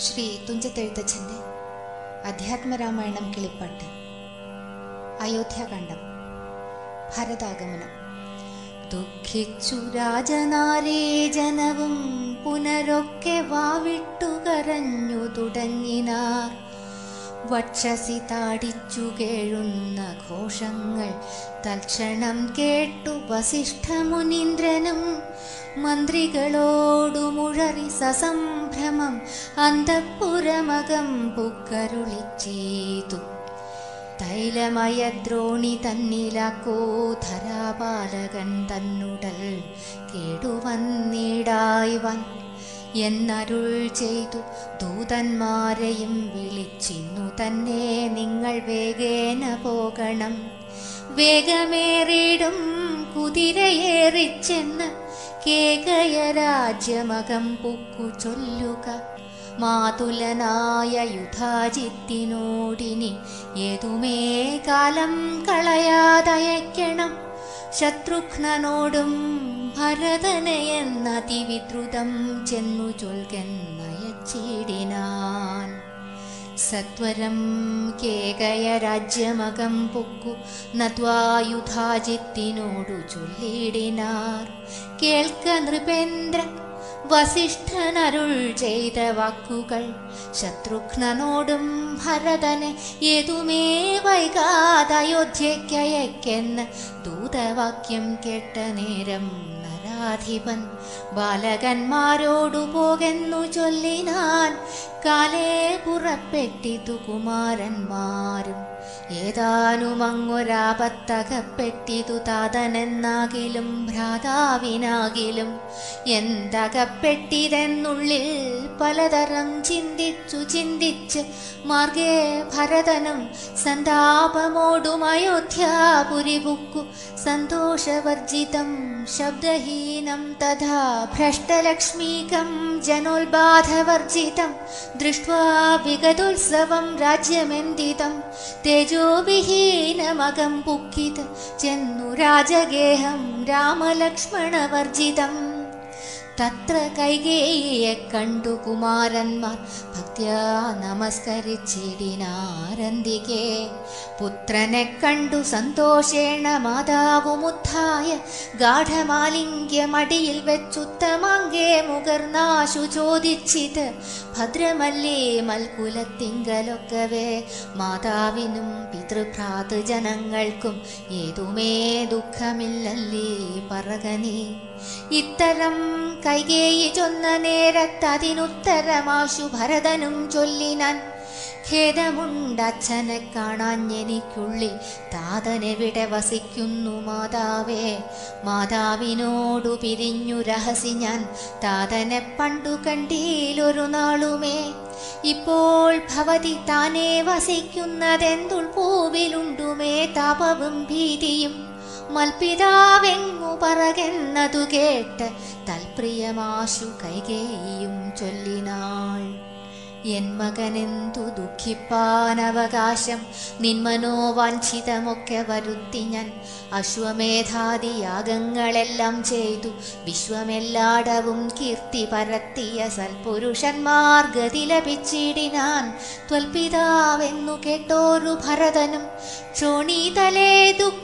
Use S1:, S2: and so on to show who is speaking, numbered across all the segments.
S1: ശ്രീ തുഞ്ചത്തെഴുത്തച്ഛൻ്റെ അധ്യാത്മരാമായണം കിളിപ്പാട്ട് അയോധ്യാകാന്ഡം ഭരതാഗമനം ദുഃഖിച്ചു രാജനാരേ ജനവും പുനരൊക്കെ വാവിട്ടു കരഞ്ഞു തുടങ്ങിനാർ വക്ഷസി താടിച്ചു കേഴുന്ന ഘോഷങ്ങൾ തൽക്ഷണം കേട്ടു വസിഷ്ഠമുനീന്ദ്രനും മന്ത്രികളോടു മുഴറി സസംഭ്രമം അന്തഃപുരമകം പുക്കരുളി ചെയ്തു തൈലമയ ദ്രോണി തന്നിലാക്കോ ധരാപാലകൻ തന്നുടൽ കേടുവന്നിടായി വൻ എന്നരുൾ ചെയ്തു ദൂതന്മാരെയും വിളിച്ചിന്നു തന്നെ നിങ്ങൾ വേഗേന പോകണം വേഗമേറിടും കുതിരയേറിച്ചെന്ന് കേകയ രാജ്യമകം പുക്കു ചൊല്ലുക മാതുലനായ യുധാജിത്തിനോടിനി ഏതുമേ കാലം കളയാതയക്കണം ശത്രുഘ്നനോടും ഭരതനയെന്നതിവിദ്രുതം ചെന്നു ചൊൽകെന്നയച്ചിടിനാൻ സത്വരം കേകയ രാജ്യമകം പൊക്കു നദ്വായുധാജിത്തിനോടു ചൊല്ലിടിനാർ കേൾക്ക നൃപേന്ദ്ര വസിഷ്ഠനരുൾ ചെയ്ത വാക്കുകൾ ശത്രുഘ്നനോടും ഭരതനെ ഏതുമേ വൈകാതയോധ്യയ്ക്കയക്കെന്ന് ദൂതവാക്യം കേട്ട നേരം നരാധിപൻ ബാലകന്മാരോടു പോകെന്നു ചൊല്ലിനാൻ കാലേ പുറപ്പെട്ടിതു കുമാരന്മാരും ഏതാനും അങ്ങൊരാപത്തകപ്പെട്ടിതു താതനെന്നാകിലും ഭ്രാതാവിനാകിലും എന്തകപ്പെട്ടിതെന്നുള്ളിൽ പലതരം ചിന്തിച്ചു ചിന്തിച്ച് മാർഗേ ഭരതനും സന്താപമോടും അയോധ്യാപുരി ബുക്കു സന്തോഷവർജിതം ശബ്ദഹീനം തഥാ ഭ്രഷ്ടലക്ഷ്മീകം ജനോൽബാധവർജിതം ദൃഷ്ട്വാ വിഗതോത്സവം രാജ്യമെന്തിതം തേജോവിഹീനമകം പുക്കിത് ചെന്നു രാജഗേഹം രാമലക്ഷ്മണവർജിതം തത്ര കൈകേയെ കണ്ടു കുമാരന്മാർ ഭക്ത്യാ നമസ്കരിച്ചിടിനാരന്തികെ പുത്രനെ കണ്ടു സന്തോഷേണ മാതാവുമുത്ഥായ ഗാഠമാലിംഗ്യമടിയിൽ വെച്ചുത്തമാങ്കേ മുകർന്നാശു ചോദിച്ചിത് ഭദ്രമല്ലേ മൽക്കുലത്തിങ്കലൊക്കവേ മാതാവിനും പിതൃഭ്രാതൃജനങ്ങൾക്കും ഏതുമേ ദുഃഖമില്ലല്ലേ പറകനേ ഇത്തരം കൈകേയി ചൊന്ന നേരത്തതിനുത്തരമാശു ഭരതനും ചൊല്ലിനാൻ ഖേദമുണ്ടച്ഛനെ കാണാഞ്ഞെനിക്കുള്ളിൽ താതനെവിടെ വസിക്കുന്നു മാതാവേ മാതാവിനോടു പിരിഞ്ഞു രഹസി ഞാൻ താതനെ പണ്ടു കണ്ടീലൊരു നാളുമേ ഇപ്പോൾ ഭവതി താനേ വസിക്കുന്നതെന്തുൾ പൂവിലുണ്ടുമേ താപവും ഭീതിയും മൽപിതാവെങ്ങു പറകെന്നതു കേട്ട് തൽപ്രിയമാശു കൈകേയും ചൊല്ലിനാൾ എൻ മകനെന്തു ദുഃഖിപ്പാനവകാശം നിന്മനോവാഞ്ചിതമൊക്കെ വരുത്തി ഞാൻ അശ്വമേധാദി യാഗങ്ങളെല്ലാം ചെയ്തു വിശ്വമെല്ലാടവും കീർത്തി പരത്തിയ സൽപുരുഷന്മാർ ഗതി ലഭിച്ചിടിനാൻ ത്വൽപിതാവെന്നു കേട്ടോരു ഭരതനും ക്ഷോണീതലേ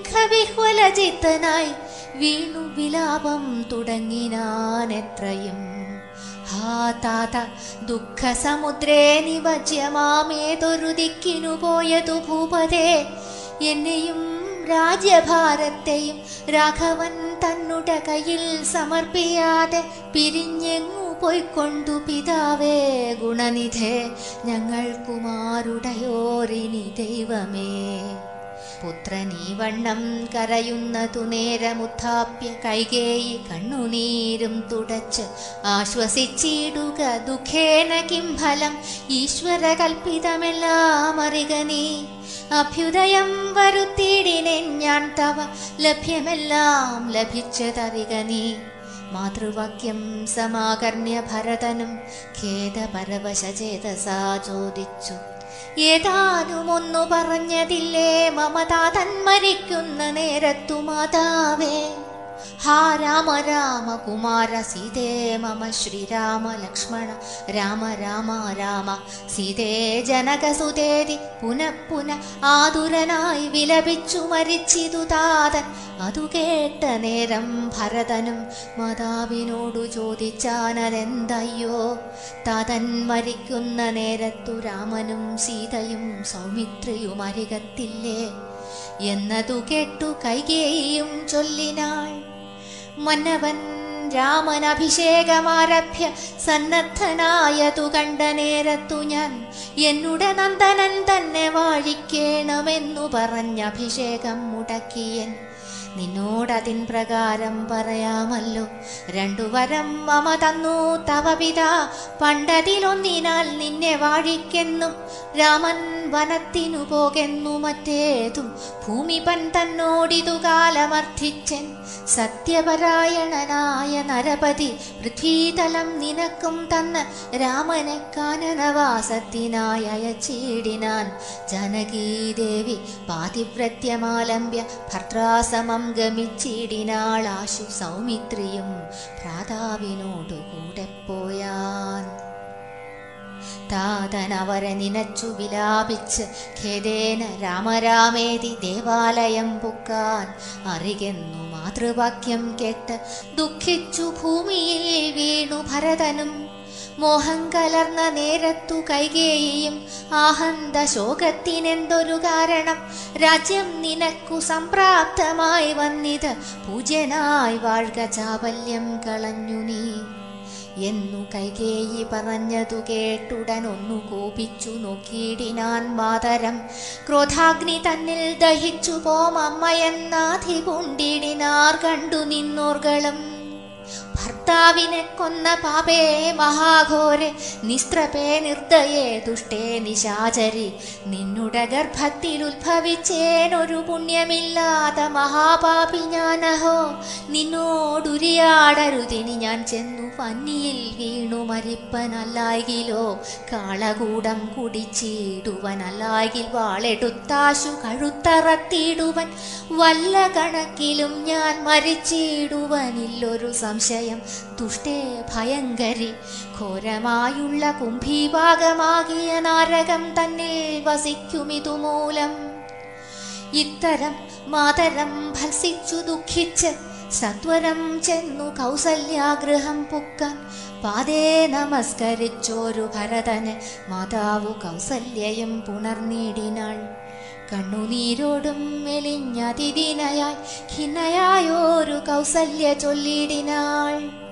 S1: ദുഃഖവിഹ്വലചിത്തനായി വീണു വിലാപം തുടങ്ങിനാൻ എത്രയും ഹാ താത ദുഃഖസമുദ്രേ നിവജ്യമാമേതൊരു ദിക്കിനു പോയതു ഭൂപതേ എന്നെയും രാജ്യഭാരത്തെയും രാഘവൻ തന്നുട കയ്യിൽ സമർപ്പിയാതെ പിരിഞ്ഞെങ്ങു പോയിക്കൊണ്ടു പിതാവേ ഗുണനിധേ ഞങ്ങൾ കുമാരുടയോരിനി ദൈവമേ പുത്രനീ വണ്ണം കരയുന്നതു നേരമുത്ഥാപ്യ കൈകേയി കണ്ണുനീരും തുടച്ച് ആശ്വസിച്ചിടുക ദുഃഖേന കിം ഫലം ഈശ്വര കൽപ്പിതമെല്ലാം അറിക നീ അഭ്യുദയം വരുത്തിയിടിനെ ഞാൻ തവ ലഭ്യമെല്ലാം ലഭിച്ചതറിക നീ മാതൃവാക്യം സമാകർണ്യ ഭരതനും ഖേദപരവശചേതസാ ചോദിച്ചു ഏതാനും ഒന്നു പറഞ്ഞതില്ലേ മമതാ തന്മരിക്കുന്ന നേരത്തു മാതാവേ ഹാ രാമ രാമ കുമാര സീതേ മമ ശ്രീരാമ ലക്ഷ്മണ രാമ രാമ രാമ സീതേ ജനകസുതേതി പുനഃ പുനഃ ആതുരനായി വിലപിച്ചു മരിച്ചിതു താതൻ അതു കേട്ട നേരം ഭരതനും മാതാവിനോടു ചോദിച്ചാനതെന്തയ്യോ താതൻ മരിക്കുന്ന നേരത്തു രാമനും സീതയും സൗമിത്രിയും അരികത്തില്ലേ എന്നതു കേട്ടു കൈകേയും ചൊല്ലിനാൾ മന്നവൻ രാമൻ അഭിഷേകമാരഭ്യ സന്നദ്ധനായതു കണ്ട നേരത്തു ഞാൻ എന്നുടെ നന്ദനൻ തന്നെ വാഴിക്കേണമെന്നു പറഞ്ഞ അഭിഷേകം മുടക്കിയൻ നിന്നോടതിൻ പ്രകാരം പറയാമല്ലോ രണ്ടു വരം മമ തന്നു തവ പിതാ പണ്ടതിലൊന്നിനാൽ നിന്നെ വാഴിക്കെന്നും രാമൻ വനത്തിനു പോകെന്നു മറ്റേതും ഭൂമിപൻ തന്നോടിതു കാലമർത്ഥിച്ചൻ സത്യപരായണനായ നരപതി പൃഥ്വീതലം നിനക്കും തന്ന് രാമനെ കാനനവാസത്തിനായി അയച്ചിടിനാൻ ജാനകീദേവി പാതിവ്രത്യമാലംബ്യ ഭർത്താസമം ഗമിച്ചിടിനാളാശു സൗമിത്രിയും ഭ്രാതാവിനോടു കൂടെ പോയാൻ താതൻ അവരെ നിനച്ചു വിലാപിച്ച് ഖേദേന രാമരാമേതി ദേവാലയം പുക്കാൻ അറികെന്നു മാതൃവാക്യം കേട്ട് ദുഃഖിച്ചു ഭൂമിയിൽ വീണു ഭരതനും മോഹം കലർന്ന നേരത്തു കൈകേയിയും ആഹന്ത ശോകത്തിനെന്തൊരു കാരണം രാജ്യം നിനക്കു സംപ്രാപ്തമായി വന്നിത് പൂജ്യനായി വാഴ്ക ചാവല്യം കളഞ്ഞു നീ എന്നു കൈകേയി പറഞ്ഞതു കേട്ടുടൻ ഒന്നു കോപിച്ചു നോക്കിയിടിനാൻ മാതരം ക്രോധാഗ്നി തന്നിൽ ദഹിച്ചു പോമമ്മയെന്നാധി പൂണ്ടിടിനാർ കണ്ടു നിന്നോർകളും ഭർത്താവിനെ കൊന്ന പാപേ മഹാഘോരെ നിസ്ത്രപേ നിർദ്ദയേ ദുഷ്ടേ നിശാചരി നിന്നുടെ ഗർഭത്തിൽ ഉത്ഭവിച്ചേനൊരു പുണ്യമില്ലാത്ത മഹാപാപി ഞാനഹോ നിന്നോടുരിയാടരുതിനി ഞാൻ ചെന്നു പന്നിയിൽ വീണു മരിപ്പനല്ലായികിലോ കാളകൂടം കുടിച്ചിടുവനല്ലായിൽ വാളെടുത്താശു കഴുത്തറത്തിടുവൻ വല്ല കണക്കിലും ഞാൻ മരിച്ചിടുവനില്ലൊരു സംശയം ദുഷ്ടേ ഭയങ്കരി ഘോരമായുള്ള കുംഭീഭാഗമാകിയ നാരകം തന്നിൽ വസിക്കുമിതുമൂലം ഇത്തരം മാതരം ഭത്സിച്ചു ദുഃഖിച്ച് സത്വരം ചെന്നു കൗസല്യാഗ്രഹം പുക്കാൻ പാതേ നമസ്കരിച്ചോരു ഭരതന് മാതാവു കൗസല്യയും പുണർനീടിനാൾ കണ്ണുനീരോടും മെലിഞ്ഞതിദിനയായി ഖിന്നയായോരു കൗസല്യ ചൊല്ലിടിനാൾ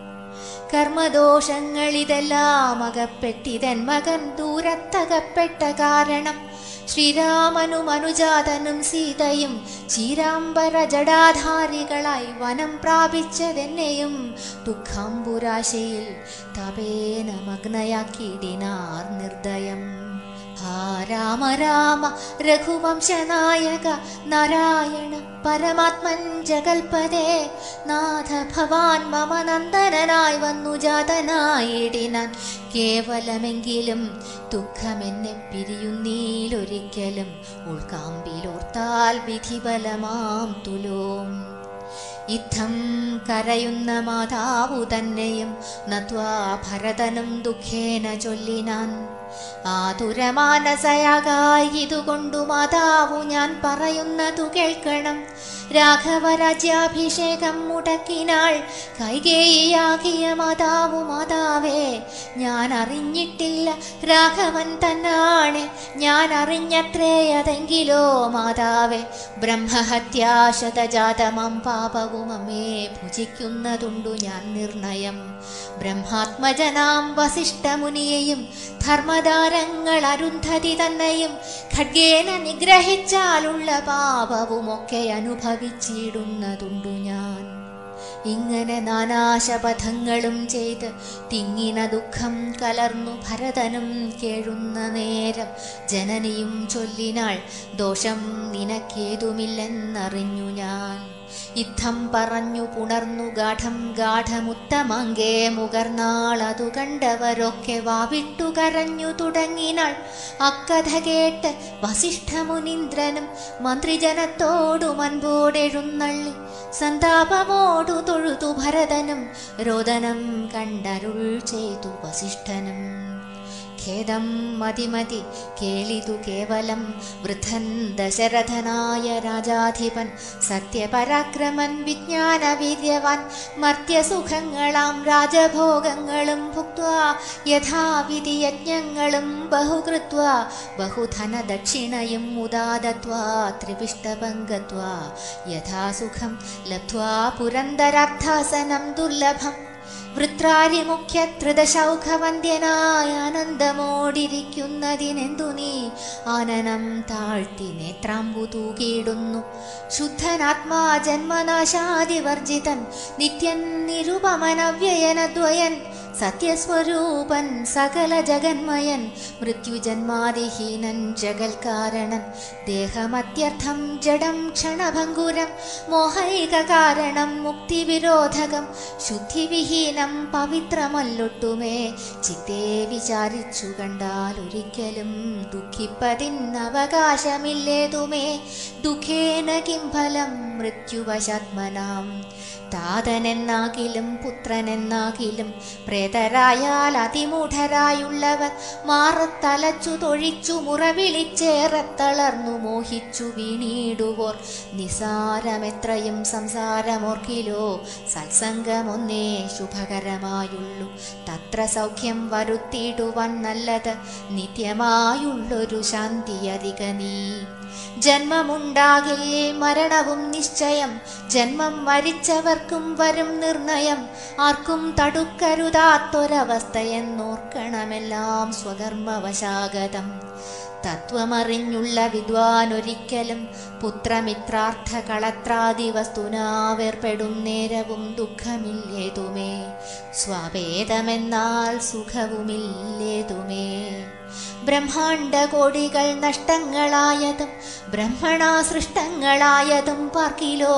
S1: കർമ്മദോഷങ്ങളിതെല്ലാം അകപ്പെട്ടിതൻ മകൻ ദൂരത്തകപ്പെട്ട കാരണം ശ്രീരാമനും അനുജാതനും സീതയും ചീരാംബര ജടാധാരികളായി വനം പ്രാപിച്ചതെന്നെയും ദുഃഖാംബുരാശയിൽ തപേന മഗ്നയാക്കിയിടിനാർ നിർദ്ദയം ഹാ രാമ രാമ രഘുവംശനായക നാരായണ പരമാത്മൻ ജഗൽപദേ നാഥ ഭവാൻ മമ നന്ദനനായി വന്നു ജാതനായിടിനാൻ കേവലമെങ്കിലും ദുഃഖമെന്നെ പിരിയുന്നീലൊരിക്കലും ഉൾക്കാമ്പിലോർത്താൽ വിധിബലമാം തുലോം യുദ്ധം കരയുന്ന മാതാവു തന്നെയും നത്വാ ഭരതനും ദുഃഖേന ചൊല്ലിനാൻ ആതുരമാനസയാകായി ഇതുകൊണ്ടു മാതാവു ഞാൻ പറയുന്നതു കേൾക്കണം രാഘവരാജ്യാഭിഷേകം മുടക്കിനാൾ കൈകേയിയാകിയ മാതാവു മാതാവേ ഞാൻ അറിഞ്ഞിട്ടില്ല രാഘവൻ തന്നാണ് ഞാൻ അറിഞ്ഞത്രേ അതെങ്കിലോ മാതാവേ ബ്രഹ്മഹത്യാശതജാതമം പാപവും അമ്മേ ഭുജിക്കുന്നതുണ്ടു ഞാൻ നിർണയം ബ്രഹ്മാത്മജനാം വസിഷ്ഠമുനിയെയും ധർമ്മദാരങ്ങൾ അരുന്ധതി തന്നെയും ഖഡ്ഗേന നിഗ്രഹിച്ചാലുള്ള പാപവുമൊക്കെ അനുഭവിച്ചിടുന്നതുണ്ടു ഞാൻ ഇങ്ങനെ നാനാശപഥങ്ങളും ചെയ്ത് തിങ്ങിന ദുഃഖം കലർന്നു ഭരതനും കേഴുന്ന നേരം ജനനിയും ചൊല്ലിനാൾ ദോഷം നിനക്കേതുമില്ലെന്നറിഞ്ഞു ഞാൻ യുദ്ധം പറഞ്ഞു പുണർന്നു ഗാഠം ഗാഠമുത്തമങ്കേ മുകർന്നാളതു കണ്ടവരൊക്കെ വാവിട്ടു കരഞ്ഞു തുടങ്ങിനാൾ അക്കഥ കേട്ട് വസിഷ്ഠമുനീന്ദ്രനും മന്ത്രിജനത്തോടു മൻപോടെഴുന്നള്ളി സന്താപമോടു തൊഴുതു ഭരതനും രോദനം കണ്ടരുൾ ചെയ്തു വസിഷ്ഠനും ഖേദം മതിമതി കേളിതു കേവലം വൃദ്ധൻ ദശരഥനായ രാജാധിപൻ സത്യപരാക്രമൻ വിജ്ഞാനവീര്യവാൻ മർത്യസുഖങ്ങളാം രാജഭോഗങ്ങളും ഭുക്വാ യഥാവിധി യജ്ഞങ്ങളും ബഹുകൃത്വാ ബഹുധനദക്ഷിണയും മുദാദത്വാ ത്രിപിഷ്ടപങ്കത്വാ യഥാസുഖം ലബ്ധ്വാ പുരന്തരാർത്ഥാസനം ദുർലഭം വൃത്രാരി മുഖ്യ ത്രിദശൗഖവന്ദ്യനായ ആനന്ദമോടിരിക്കുന്നതിനെന്തു നീ ആനനം താഴ്ത്തി നേത്രാമ്പു തൂകിയിടുന്നു ശുദ്ധനാത്മാ ജന്മനാശാദിവർജിതൻ നിത്യൻ നിരുപമനവ്യയനദ്വയൻ സത്യസ്വരൂപൻ സകല ജഗന്മയൻ മൃത്യുജന്മാദിഹീനൻ ജഗൽകാരണൻ ദേഹമത്യർത്ഥം ജഡം ക്ഷണഭംഗുരം മോഹൈക കാരണം മുക്തിവിരോധകം ശുദ്ധിവിഹീനം പവിത്രമല്ലൊട്ടുമേ ചിത്തേ വിചാരിച്ചു കണ്ടാൽ ഒരിക്കലും ദുഃഖിപ്പതിനവകാശമില്ലേതുമേ ദുഃഖേന കിം ഫലം മൃത്യുവശാത്മനാം താതനെന്നാകിലും പുത്രനെന്നാകിലും പ്രേതരായാൽ അതിമൂഢരായുള്ളവർ മാറത്തലച്ചു തൊഴിച്ചു മുറവിളിച്ചേറെ തളർന്നു മോഹിച്ചു വീണീടുവോർ നിസാരമെത്രയും സംസാരമോർക്കിലോ സത്സംഗമൊന്നേ ശുഭകരമായുള്ളു തത്ര സൗഖ്യം വരുത്തിയിടുവാൻ നല്ലത് നിത്യമായുള്ളൊരു ശാന്തി അധിക നീ ജന്മമുണ്ടാകിൽ മരണവും നിശ്ചയം ജന്മം മരിച്ചവർക്കും വരും നിർണയം ആർക്കും തടുക്കരുതാത്തൊരവസ്ഥയെന്നോർക്കണമെല്ലാം സ്വകർമ്മവശാഗതം തത്വമറിഞ്ഞുള്ള വിദ്വാനൊരിക്കലും പുത്രമിത്രാർത്ഥ കളത്രാദി വസ്തുനാവേർപ്പെടും നേരവും ദുഃഖമില്ലേതുമേ സ്വാഭേദമെന്നാൽ സുഖവുമില്ലേതുമേ ബ്രഹ്മാണ്ട കോടികൾ നഷ്ടങ്ങളായതും ബ്രഹ്മണാ സൃഷ്ടങ്ങളായതും പാർക്കിലോ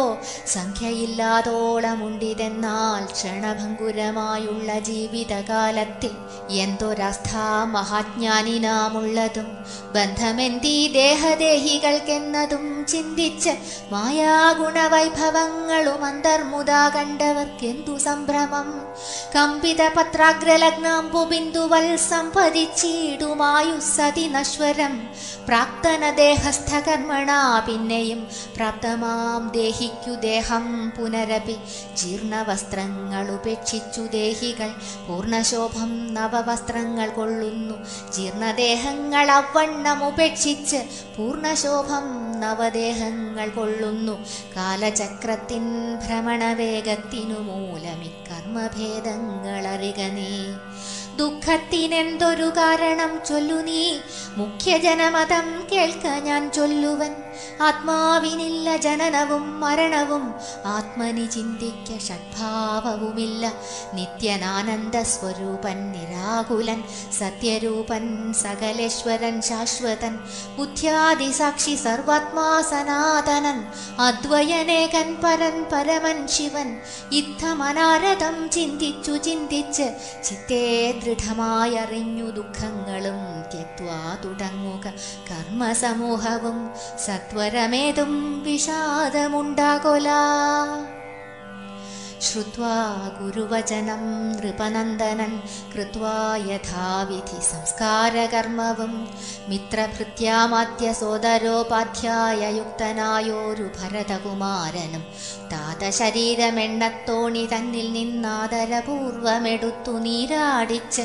S1: സംഖ്യയില്ലാതോളമുണ്ടിതെന്നാൽ ക്ഷണഭംഗുരമായുള്ള ജീവിതകാലത്തിൽ എന്തൊരസ്ഥാ മഹാജ്ഞാനിനാമുള്ളതും ബന്ധമെന്തീ ദേഹദേഹികൾക്കെന്നതും ചിന്തിച്ച് മായാഗുണവൈഭവങ്ങളും അന്തർമുദാ കണ്ടവർക്കെന്തു സംഭ്രമം കമ്പിത പത്രാഗ്രലഗ്നാംബു ബിന്ദുവൽ സംഭരിച്ചിടുമായു സതി നശ്വരം പ്രാക്തന ദേഹസ്ഥകർമ്മണാ പിന്നെയും പ്രാപ്തമാം ദേഹിക്കു ദേഹം പുനരപി ജീർണവസ്ത്രങ്ങൾ ഉപേക്ഷിച്ചു ദേഹികൾ പൂർണ്ണശോഭം നവവസ്ത്രങ്ങൾ കൊള്ളുന്നു ജീർണദേഹങ്ങൾ അവണ്ണം ഉപേക്ഷിച്ച് പൂർണ്ണശോഭം നവദേഹങ്ങൾ കൊള്ളുന്നു കാലചക്രത്തിൻ ഭ്രമണവേഗത്തിനു മൂലമിക്കർമ്മഭേദങ്ങൾ അറിക നീ ദുഃഖത്തിനെന്തൊരു കാരണം ചൊല്ലു നീ മുഖ്യജനമതം കേൾക്ക ഞാൻ ചൊല്ലുവൻ ആത്മാവിനില്ല ജനനവും മരണവും ആത്മനി ചിന്തിക്ക ഷഡ്ഭാവവുമില്ല നിത്യനാനന്ദ സ്വരൂപൻ നിരാകുലൻ സത്യരൂപൻ സകലേശ്വരൻ ശാശ്വതൻ ബുദ്ധ്യാദിസാക്ഷി സർവാത്മാ സനാതനൻ അദ്വയനേകൻ പരൻ പരമൻ ശിവൻ യുദ്ധമനാരഥം ചിന്തിച്ചു ചിന്തിച്ച് ചിത്തേ ദൃഢമായറിഞ്ഞു ദുഃഖങ്ങളും ത്യക്വാ തുടങ്ങുക കർമ്മസമൂഹവും സത്വരമേതും വിഷാദമുണ്ടാകൊല ശ്രുത്വാ ഗുരുവചനം നൃപനന്ദനൻ കൃത്വാ യഥാവിധി സംസ്കാരകർമ്മവും മിത്രഭൃത്യാമാദ്യ സോദരോപാധ്യായയുക്തനായോരു ഭരതകുമാരനും താതശരീരമെണ്ണത്തോണി തന്നിൽ നിന്നാദരപൂർവമെടുത്തു നീരാടിച്ച്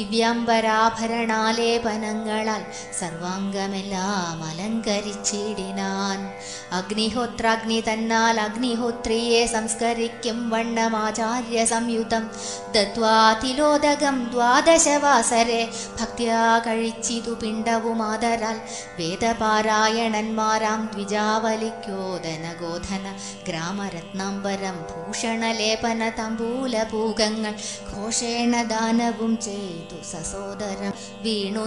S1: ദിവ്യാംബരാഭരണാലേപനങ്ങളാൽ സർവാംഗമെല്ലാം അലങ്കരിച്ചിടിനാൻ അഗ്നിഹോത്രാഗ്നി തന്നാൽ അഗ്നിഹോത്രിയെ സംസ്കരിക്കും വണ്ണമാചാര്യ സംയുതം ദത്വാ തിലോദകം ദ്വാദശവാസരെ ഭക്തിയാ കഴിച്ചിതു പിണ്ടവുമാതരാൽ വേദപാരായണന്മാരാം ദ്വിജാവലിക്കോദന ഗോധന ഗ്രാമരത്നാംബരം ഭൂഷണലേപന തമ്പൂലഭൂഗങ്ങൾ ഘോഷേണ ദാനവും ചെയ്തു സസോദരം വീണു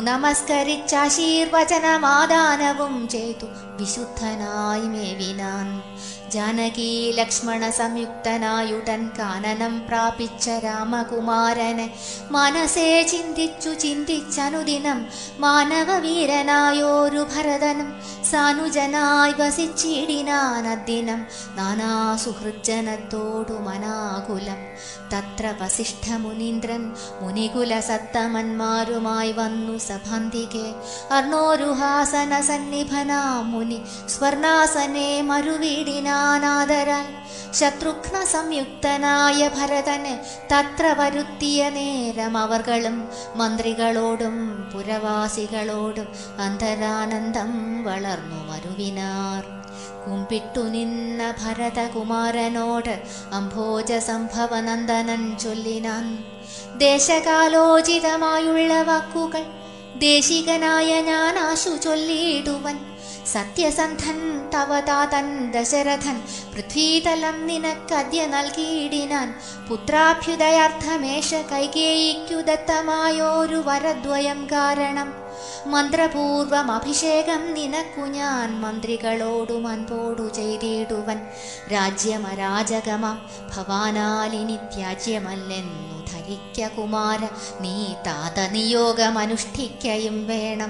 S1: നമസ്കരിച്ചാശീർവചനമാദാനവും ചെയ്തു വിശുദ്ധനായി മേവിനാൻ ജാനകി ലക്ഷ്മണ സംയുക്തനായുടൻ കാനനം പ്രാപിച്ച രാമകുമാരനെ മനസ്സേ ചിന്തിച്ചു ചിന്തിച്ചനുദിനം മാനവവീരനായോരു ഭരതനും സാനുജനായി വസിച്ചിടിനാൻ അദ്ദിനം നാനാ സുഹൃജ്ജനത്തോടു മനാകുലം തത്ര വസിഷ്ഠ മുനീന്ദ്രൻ മുനികുല സത്തമന്മാരുമായി വന്നു സഭാന്തികെ അർണോരുഹാസന സന്നിഭനാ മുനി സ്വർണാസനെ മറുവീടിനാനാദരാൽ ശത്രുഘ്ന സംയുക്തനായ ഭരതനെ തത്ര വരുത്തിയ നേരം അവർകളും മന്ത്രികളോടും പുരവാസികളോടും അന്തരാനന്ദം വളർന്നു മരുവിനാർ കുമ്പിട്ടു നിന്ന ഭരതകുമാരനോട് അംഭോജ സംഭവനന്ദനൻ ചൊല്ലിനാൻ ദേശകാലോചിതമായുള്ള വാക്കുകൾ ദേശികനായ ഞാൻ ആശു ചൊല്ലിയിടുവൻ സത്യസന്ധൻ തവ താതൻ ദശരഥൻ പൃഥ്വീതലം നിനക്കദ്യ നൽകിയിടിനാൻ പുത്രാഭ്യുദയാർത്ഥമേഷ കൈകേയിക്കു ദത്തമായോരു വരദ്വയം കാരണം മന്ത്രപൂർവം അഭിഷേകം നിനക്കു ഞാൻ മന്ത്രികളോടും അൻപോടു ചെയ്തിടുവൻ രാജ്യമരാജകമാം ഭവാനാലിനി ത്യാജ്യമല്ലെന്നു ധരിക്ക കുമാര നീ താതനിയോഗമനുഷ്ഠിക്കയും വേണം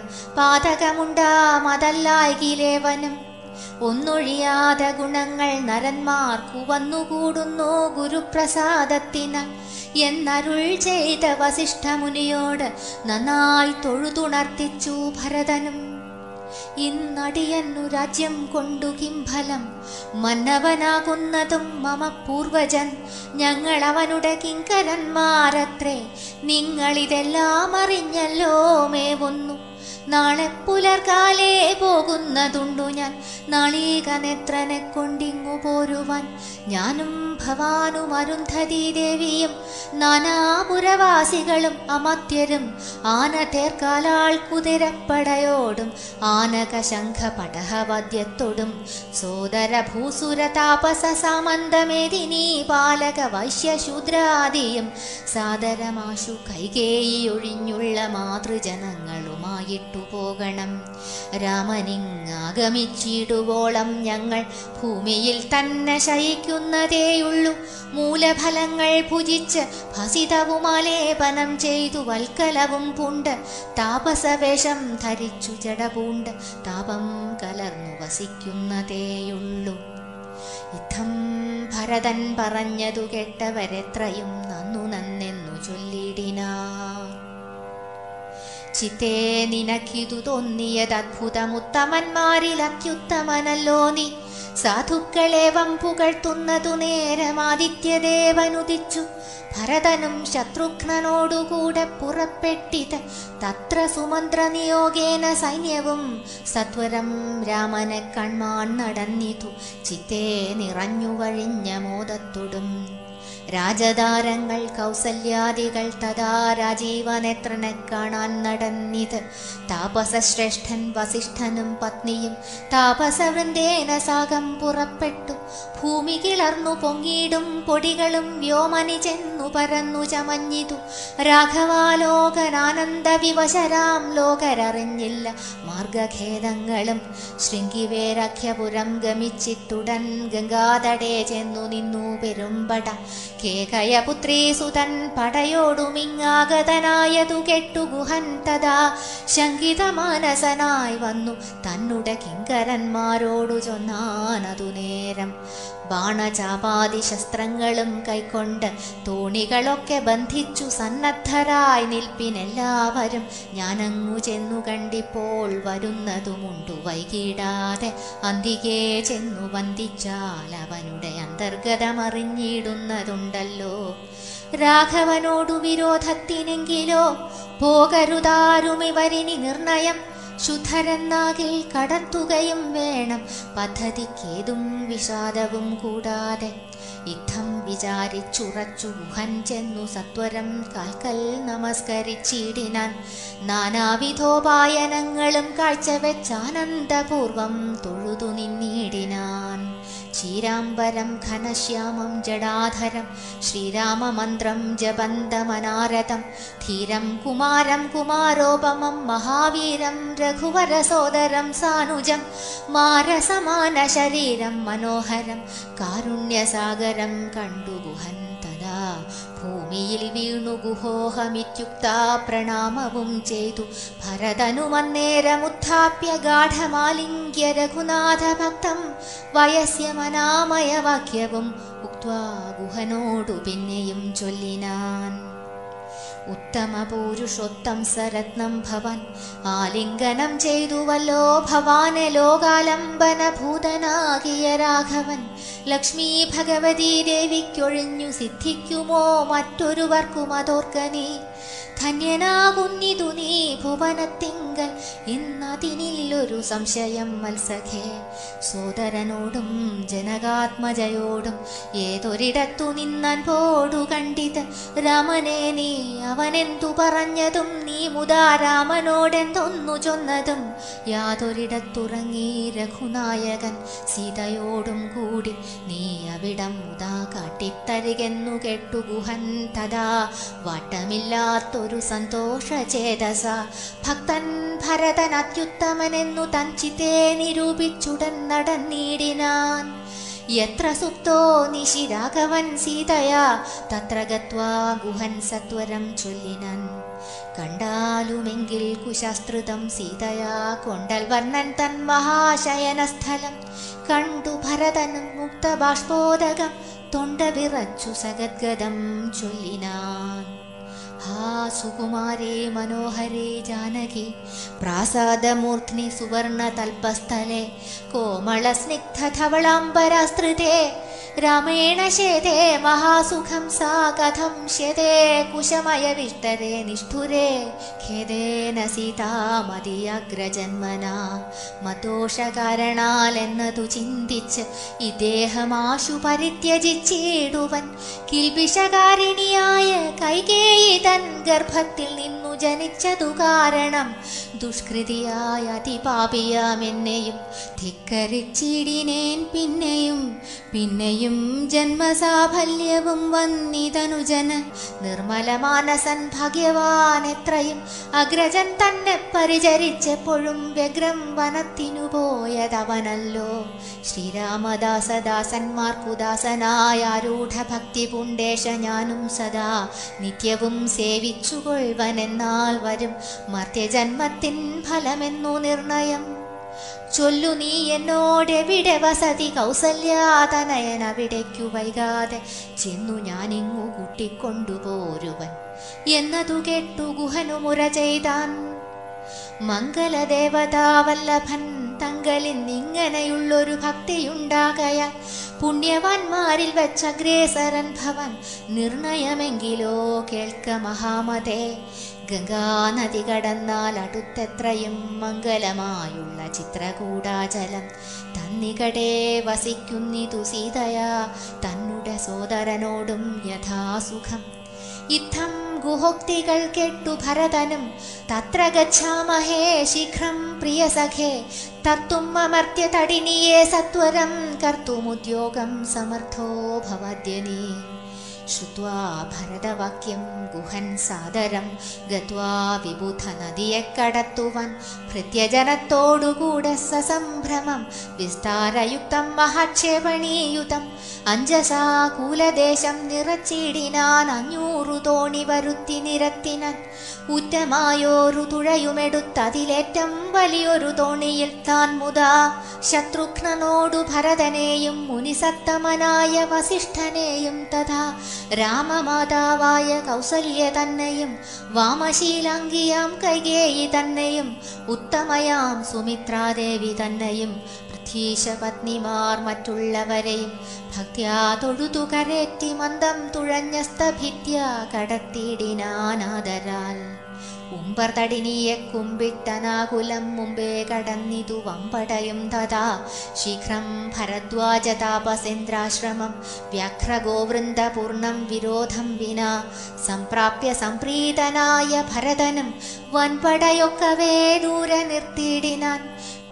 S1: പാതകമുണ്ടാമതല്ലായിലേവനും ഒന്നൊഴിയാതെ ഗുണങ്ങൾ നരന്മാർക്കു വന്നുകൂടുന്നു ഗുരുപ്രസാദത്തിനാൽ എന്നരുൾ ചെയ്ത വസിഷ്ഠമുനിയോട് നന്നായി തൊഴുതുണർത്തിച്ചു ഭരതനും ഇന്നടിയന്നു രാജ്യം കൊണ്ടു കിംഫലം മന്നവനാകുന്നതും മമ പൂർവജൻ ഞങ്ങൾ അവനുടെ കിങ്കരന്മാരത്രേ നിങ്ങളിതെല്ലാം അറിഞ്ഞല്ലോ മേവുന്നു നാളെ പുലർകാലേ പോകുന്നതുണ്ടു ഞാൻ നാളീക നേത്രനെ കൊണ്ടിങ്ങു പോരുവാൻ ഞാനും ഭവാനും അരുന്ധതി ദേവിയും നാനാപുരവാസികളും അമത്യരും ആന തേർക്കാലാൾ കുതിരപ്പടയോടും ആനക ശംഖ പടഹവദ്യത്തോടും സോദര ഭൂസുര താപസ സാമന്തമേദിനി പാലക വൈശ്യശൂദ്രാദിയും സാദരമാശു കൈകേയി ഒഴിഞ്ഞുള്ള മാതൃജനങ്ങളുമായിട്ടു പോകണം രാമനിങ്ങാഗമിച്ചിടുവോളം ഞങ്ങൾ ഭൂമിയിൽ തന്നെ ശയിക്കുന്നതേയുള്ളൂ മൂലഫലങ്ങൾ ഭുജിച്ച് ഭസിതവുമാലേപനം ചെയ്തു വൽക്കലവും പൂണ്ട് താപസവേഷം ധരിച്ചു ജടപൂണ്ട് താപം കലർന്നു വസിക്കുന്നതേയുള്ളൂ യുദ്ധം ഭരതൻ പറഞ്ഞതു കേട്ടവരെത്രയും നന്നു നന്നെന്നു ചൊല്ലിടിനാ ചിത്തേ നിനക്കിതു തോന്നിയത് അത്ഭുതമുത്തമന്മാരിൽ അത്യുത്തമനല്ലോ നീ സാധുക്കളേവം പുകഴ്ത്തുന്നതു നേരമാദിത്യദേവനുദിച്ചു ഭരതനും ശത്രുഘ്നനോടുകൂടെ പുറപ്പെട്ടിത് തത്ര സുമന്ത്രനിയോഗേന സൈന്യവും സത്വരം രാമനെ കൺമാൻ നടന്നിതു ചിത്തേ നിറഞ്ഞു വഴിഞ്ഞ മോദത്തൊടും രാജതാരങ്ങൾ കൗസല്യാദികൾ തഥാ രാജീവനേത്രനെ കാണാൻ നടന്നിത് താപസശ്രേഷ്ഠൻ വസിഷ്ഠനും പത്നിയും താപസവൃന്ദേന സാഗം പുറപ്പെട്ടു ഭൂമി കിളർന്നു പൊങ്ങിയിടും പൊടികളും വ്യോമനി ചെന്നു പരന്നു ചമഞ്ഞിതു രാഘവാലോകനാനന്ദ വിവശരാം ലോകരറിഞ്ഞില്ല മാർഗഖേദങ്ങളും ശൃംഗിവേരഖ്യപുരം ഗമിച്ചിട്ടുടൻ ഗംഗാതടേ ചെന്നു നിന്നു പെരുമ്പട കേകയപുത്രീ സുതൻ പടയോടുമിങ്ങാഗതനായതു കെട്ടു ഗുഹൻ തഥാ ശങ്കിതമാനസനായി വന്നു തന്നുടെ കിങ്കരന്മാരോടു ചൊന്നാനതു നേരം ബാണചാപാതി ശസ്ത്രങ്ങളും കൈക്കൊണ്ട് തോണികളൊക്കെ ബന്ധിച്ചു സന്നദ്ധരായി നിൽപ്പിനെല്ലാവരും ഞാനങ്ങു ചെന്നു കണ്ടിപ്പോൾ വരുന്നതുമുണ്ടു വൈകിടാതെ അന്തികേ ചെന്നു വന്ദിച്ചാൽ അവനുടെ അന്തർഗതമറിഞ്ഞിടുന്നതുണ്ടല്ലോ രാഘവനോടു വിരോധത്തിനെങ്കിലോ പോകരുതാരുമിവരിനി നിർണയം ശുദ്ധരെന്നാകിൽ കടത്തുകയും വേണം പദ്ധതിക്കേതും വിഷാദവും കൂടാതെ യുദ്ധം വിചാരിച്ചുറച്ചു ഗുഹൻ ചെന്നു സത്വരം കാൽക്കൽ നമസ്കരിച്ചിടിനാൻ നാനാവിധോപായനങ്ങളും കാഴ്ചവെച്ചാനന്ദപൂർവം തൊഴുതു നിന്നിടിനാൻ ചീരാംബരം ഘനശ്യാമം ജടാധരം ശ്രീരാമമന്ത്രം ജപന്തമനാരതം ധീരം കുമാരം കുമാരോപമം മഹാവീരം രഘുവരസോദരം സാനുജം മാരസമാന ശരീരം മനോഹരം കാരുണ്യസാഗരം കണ്ടു ഗുഹൻ തഥാ ഭൂമിയിൽ വീണു ഗുഹോഹമിത്യുക്ത പ്രണാമവും ചെയ്തു ഭരതനുമന്നേരമുത്ഥാപ്യ ഗാഠമാലിംഗ്യ രഘുനാഥ ഭക്തം വയസ്യമനാമയ വാക്യവും ഉക്വാ ഗുഹനോടു പിന്നെയും ചൊല്ലിനാൻ ഉത്തമ പുരുഷോത്തം സരത്നം ഭവൻ ആലിംഗനം ചെയ്തുവല്ലോ ഭവാനെ ലോകാലംബന ഭൂതനാകിയ രാഘവൻ ലക്ഷ്മി ഭഗവതി ദേവിക്കൊഴിഞ്ഞു സിദ്ധിക്കുമോ മറ്റൊരുവർക്കും അതോർക്കനീ ധന്യനാകുന്നിതു നീ ഭുവനത്തിങ്കൽ ഇന്നതിനില്ലൊരു സംശയം മത്സഖേ സോദരനോടും ജനകാത്മജയോടും ഏതൊരിടത്തു നിന്നാൻ പോടു കണ്ടിത് രാമനെ നീ അവനെന്തു പറഞ്ഞതും നീ മുതാ രാമനോടെന്തൊന്നു ചൊന്നതും യാതൊരിടത്തുറങ്ങി രഘുനായകൻ സീതയോടും കൂടി നീ അവിടം മുതാ കാട്ടിത്തരികെന്നു കേട്ടു ഗുഹൻ തഥാ വാട്ടമില്ലാത്തൊരു സന്തോഷചേതസ ഭക്തൻ ഭരതൻ അത്യുത്തമനെന്നു തൻ ചിത്തേ നിരൂപിച്ചുടൻ നടന്നിടിനാൻ യത്ര സുപ്തോ നിശി രാഘവൻ സീതയാ തത്ര ഗത്വാ ഗുഹൻ സത്വരം ചൊല്ലിനൻ കണ്ടാലുമെങ്കിൽ കുശാസ്ത്രിതം സീതയാ കൊണ്ടൽ വർണ്ണൻ തൻ മഹാശയനസ്ഥലം കണ്ടു ഭരതനും മുക്തബാഷ്പോദകം തൊണ്ട വിറച്ചു സഗദ്ഗതം ചൊല്ലിനാൻ ഹാ സുകുമാരേ മനോഹരേ ജാനകി പ്രാസാദമൂർധ്നി സുവർണതൽപസ്ഥലെ കോമളസ്നിഗ്ധധവളാംബരാസ്ത്രിതേ രാമേണ ശേതേ മഹാസുഖം സാ കഥം ശ്യതേ കുശമയവിഷ്ടരേ നിഷ്ഠുരേ ഖേദേന സീതാമതിയഗ്രജന്മന മതോഷകാരണാൽ എന്നതു ചിന്തിച്ച് ഇദ്ദേഹമാശു പരിത്യജിച്ചിടുവൻ കിൽബിഷകാരിണിയായ കൈകേയി തൻ ഗർഭത്തിൽ നിന്നു ജനിച്ചതു കാരണം ദുഷ്കൃതിയായ അതിപാപിയാമെന്നെയും ധിക്കരിച്ചിടിനേൻ പിന്നെയും പിന്നെയും ജന്മസാഫല്യവും വന്നിതനുജന് നിർമ്മലമാനസൻ ഭാഗ്യവാൻ എത്രയും അഗ്രജൻ തന്നെ പരിചരിച്ചെപ്പോഴും വ്യഗ്രം വനത്തിനു പോയതവനല്ലോ ശ്രീരാമദാസദാസന്മാർക്കുദാസനായ ആരൂഢ ഭക്തി പുണ്ടേശ ഞാനും സദാ നിത്യവും സേവിച്ചുകൊള്ളുവനെന്നാൽ വരും മർത്യജന്മത്തിൻ ഫലമെന്നു നിർണയം ചൊല്ലു നീ എന്നോടെവിടെ വസതി കൗസല്യാതനയൻ അവിടേക്കു വൈകാതെ ചെന്നു ഞാനിങ്ങു കൂട്ടിക്കൊണ്ടുപോരുവൻ എന്നതു കേട്ടു ഗുഹനു മുര ചെയ്താൻ മംഗലദേവതാവല്ലഭൻ തങ്കലിൽ നിങ്ങനെയുള്ളൊരു ഭക്തിയുണ്ടാകയാൽ പുണ്യവാന്മാരിൽ വെച്ചഗ്രേസരൻ ഭവൻ നിർണയമെങ്കിലോ കേൾക്ക മഹാമതേ ഗംഗാനദി കടന്നാൽ അടുത്തെത്രയും മംഗലമായുള്ള ചിത്രകൂടാചലം തന്നികടേ വസിക്കുന്നിതു സീതയാ തന്നുടെ സോദരനോടും യഥാസുഖം ഇത്തം ഗുഹോക്തികൾ കേട്ടു ഭരതനും തത്ര ഗച്ഛാമഹേ ശീഘ്രം പ്രിയസഖേ തർത്തും അമർത്യ തടിനിയെ സത്വരം കർത്തുമുദ്യോഗം സമർത്ഥോ ഭവദ്യനീ ശ്രുത്വാ ഭരതവാക്യം ഗുഹൻ സാദരം ഗത്വാ വിബുധ നദിയെ കടത്തുവാൻ ഭൃത്യജനത്തോടുകൂടെ സസംഭ്രമം വിസ്താരയുക്തം മഹാക്ഷേപണീയുതം അഞ്ജസാ കൂലദേശം നിറച്ചിടിനാൻ അഞ്ഞൂറു തോണി വരുത്തി നിരത്തിനാൻ ഉറ്റമായോരു തുഴയുമെടുത്തതിലേറ്റം വലിയൊരു തോണിയിൽ താൻ മുതാ ശത്രുഘ്നനോടു ഭരതനെയും മുനിസത്തമനായ വസിഷ്ഠനെയും തഥാ രാമമാതാവായ കൗസല്യ തന്നെയും വാമശീലാംഗിയാം കൈകേയി തന്നെയും ഉത്തമയാം സുമിത്രാദേവി തന്നെയും പത്നിമാർ മറ്റുള്ളവരെയും ഭക്ത്യാ തൊഴുതു കരേറ്റി മന്ദം തുഴഞ്ഞ സ്തഭിത്യ കടത്തിടിനാനാദരാൽ ഉമ്പർ തടിനിയെ കുമ്പിട്ടനാകുലം മുമ്പേ കടന്നിതു വമ്പടയും തഥാ ശീഘ്രം ഭരദ്വാജ താപസേന്ദ്രാശ്രമം വ്യാഘ്രഗോവൃന്ദപൂർണം വിരോധം വിനാ സംപ്രാപ്യ സംപ്രീതനായ ഭരതനും വൻപടയൊക്കവേ ദൂരെ നിർത്തിയിടിനാൻ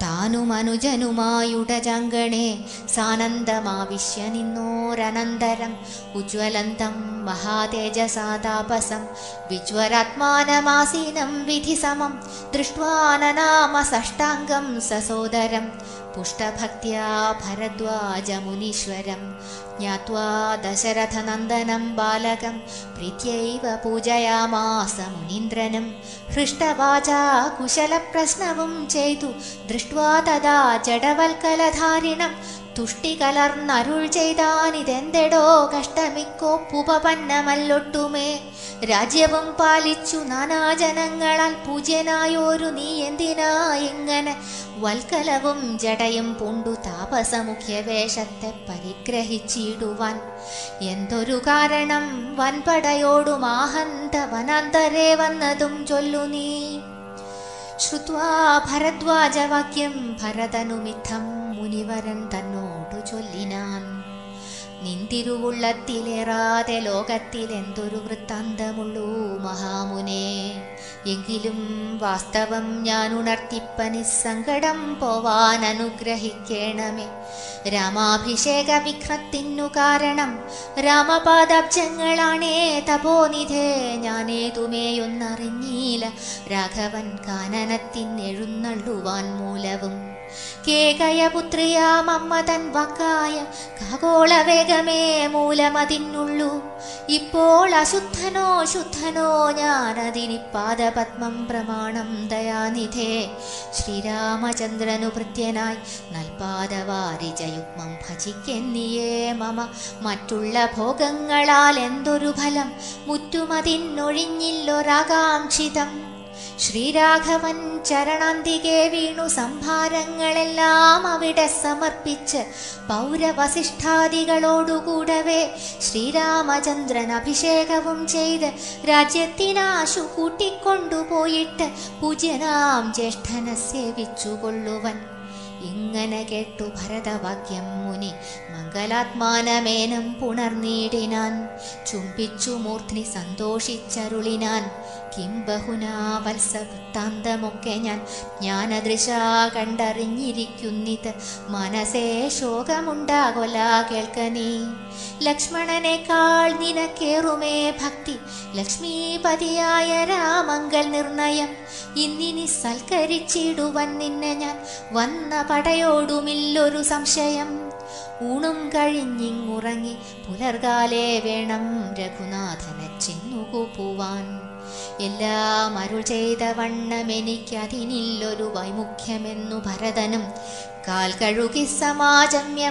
S1: താനുമനുജനുമായുടജങ്കണേ സാനന്ദമാവിശ്യ നിന്നോരനന്തരം ഉജ്വലന്തം മഹാതേജസാതാപസം വിജ്വരാത്മാനമാസീനം വിധിസമം ദൃഷ്ട്വാനനാമ സഷ്ടാംഗം സസോദരം പുഷ്ടഭക്ത്യാ ഭരദ്വാജമുനീശ്വരം ജ്ഞാത്വാ ദശരഥനന്ദനം ബാലകം പ്രീത്യൈവ പൂജയാമാസ മുനീന്ദ്രനും ഹൃഷ്ടവാചാ കുശലപ്രശ്നവും ചെയ്തു ദൃഷ്ട്വാ തഥാ ജഡവൽക്കലധാരിണം തുഷ്ടി കലർന്നരുൾ ചെയ്താനിതെന്തെടോ കഷ്ടമിക്കോപ്പുപന്നമല്ലൊട്ടുമേ രാജ്യവും പാലിച്ചു നാനാജനങ്ങളാൽ പൂജ്യനായോരു നീ എന്തിനാ ഇങ്ങനെ വൽക്കലവും ജടയും പൂണ്ടു താപസമുഖ്യ വേഷത്തെ പരിഗ്രഹിച്ചിടുവാൻ എന്തൊരു കാരണം വൻപടയോടും ആഹന്ത വനാന്തരേ വന്നതും ചൊല്ലു നീ ശ്രുത്വാ ഭരദ്വാജവാക്യം ഭരതനുമിത്തം മുനിവരൻ തന്നോടു ചൊല്ലിനാൻ നിന്തിരുവുള്ളത്തിലേറാതെ ലോകത്തിൽ എന്തൊരു വൃത്താന്തമുള്ളൂ മഹാമുനെ എങ്കിലും വാസ്തവം ഞാൻ ഉണർത്തിപ്പനി സങ്കടം പോവാൻ അനുഗ്രഹിക്കണമേ രാമാഭിഷേക വിഘ്നത്തിനു കാരണം രാമപാദാബ്ജങ്ങളാണേ തപോനിധേ ഞാനേതുമേയൊന്നറിഞ്ഞീല രാഘവൻ കാനനത്തിനെഴുന്നള്ളുവാൻ മൂലവും കേകയപുത്രിയാമമ്മ തൻ വാക്കായ ഖഗോളവേഗമേ മൂലമതിനുള്ളൂ ഇപ്പോൾ അശുദ്ധനോ ശുദ്ധനോ ഞാനതിനി പാദപത്മം പ്രമാണം ദയാനിധേ ശ്രീരാമചന്ദ്രനു ഭൃത്യനായി നൽപാദവാരിജയുഗ്മം ഭജിക്കെന്നിയേ മമ മറ്റുള്ള ഭോഗങ്ങളാൽ എന്തൊരു ഫലം മുറ്റുമതിന്നൊഴിഞ്ഞില്ലൊരാകാംക്ഷിതം ശ്രീരാഘവൻ ചരണാന്തികെ വീണു സംഭാരങ്ങളെല്ലാം അവിടെ സമർപ്പിച്ച് പൗരവസിഷ്ഠാദികളോടുകൂടവേ ശ്രീരാമചന്ദ്രൻ അഭിഷേകവും ചെയ്ത് രാജ്യത്തിനാശു കൂട്ടിക്കൊണ്ടുപോയിട്ട് പൂജ്യനാം ജ്യേഷ്ഠനെ സേവിച്ചു കൊള്ളുവൻ ഇങ്ങനെ കേട്ടു ഭരതവാക്യം മുനി മംഗലാത്മാനമേനം പുണർനീടിനാൻ ചുംബിച്ചു മൂർധ്നി സന്തോഷിച്ചരുളിനാൻ കിം ബഹുനാ വത്സ വൃത്താന്തമൊക്കെ ഞാൻ ജ്ഞാനദൃശ കണ്ടറിഞ്ഞിരിക്കുന്നിത് മനസ്സേ ശോകമുണ്ടാകൊല കേൾക്കനീ ലക്ഷ്മണനേക്കാൾ നിനക്കേറുമേ ഭക്തി ലക്ഷ്മീപതിയായ രാമങ്കൽ നിർണയം ഇന്നിനി സൽക്കരിച്ചിടുവൻ നിന്നെ ഞാൻ വന്ന പടയോടുമില്ലൊരു സംശയം ഊണും കഴിഞ്ഞിങ്ങുറങ്ങി പുലർകാലേ വേണം രഘുനാഥനെ ചെന്നുകൂപ്പുവാൻ എല്ലാം അരുൾ ചെയ്ത വണ്ണമെനിക്കതിനില്ലൊരു വൈമുഖ്യമെന്നു ഭരതനും കാൽ കഴുകി സമാജമ്യ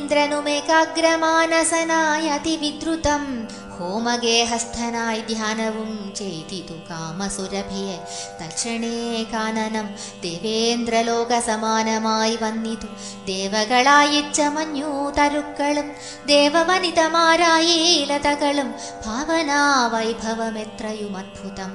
S1: മുനീന്ദ്രനുമേകാഗ്രമാനസനായ അതിവിദ്രുതം ഹോമഗേഹസ്ഥനായി ധ്യാനവും ചെയ്തിതു കാമസുരഭിയെ തൽക്ഷണേ കാനനം ദേവേന്ദ്രലോക സമാനമായി വന്നിതു ദേവകളായി ചമഞ്ഞു തരുക്കളും ദേവവനിതമാരായി ലതകളും ഭാവനാ വൈഭവമെത്രയും അദ്ഭുതം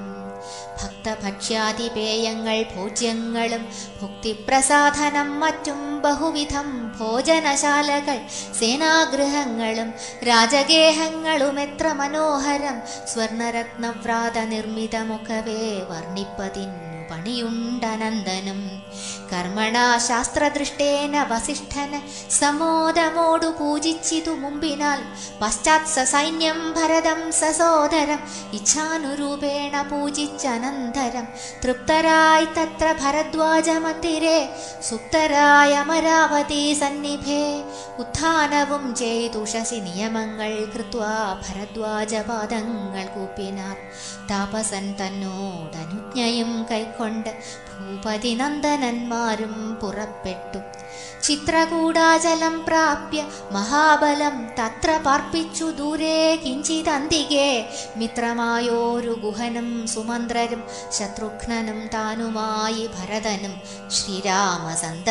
S1: ഭക്തഭക്ഷ്യാതിപേയങ്ങൾ ഭോജ്യങ്ങളും ഭുക്തിപ്രസാധനം മറ്റും ബഹുവിധം ഭോജനശാലകൾ സേനാഗൃഹങ്ങളും രാജഗേഹങ്ങളും എത്ര മനോഹരം സ്വർണരത്നവ്രാത നിർമ്മിതമൊക്കവേ വർണ്ണിപ്പതിന്നു പണിയുണ്ടനന്ദനും കർമ്മണ ശാസ്ത്രദൃഷ്ടേന വസിഷ്ഠന് സമോദമോടു പൂജിച്ചിതു മുമ്പിനാൽ പശ്ചാത് സൈന്യം ഭരതം സസോദരം ഇച്ഛാനുരൂപേണ പൂജിച്ചനന്തരം തൃപ്തരായി തത്ര ഭരദ്വാജ മന്ദിരേ സുപ്തരായ അമരാവതി സന്നിഭേ ഉത്ഥാനവും ചെയ്തു ശശി നിയമങ്ങൾ കൃത്വാ ഭരദ്വാജപാദങ്ങൾ കൂപ്പിനാർ താപസൻ തന്നോടനുജ്ഞയും കൈക്കൊണ്ട് ഭൂപതി നന്ദനന്മാരും പുറപ്പെട്ടു ചിത്രകൂടാചലം പ്രാപ്യ മഹാബലം തത്ര പാർപ്പിച്ചു ദൂരെ കിഞ്ചിതന്തികെ മിത്രമായോരു ഗുഹനും സുമന്ത്രരും ശത്രുഘ്നനും താനുമായി ഭരതനും ശ്രീരാമ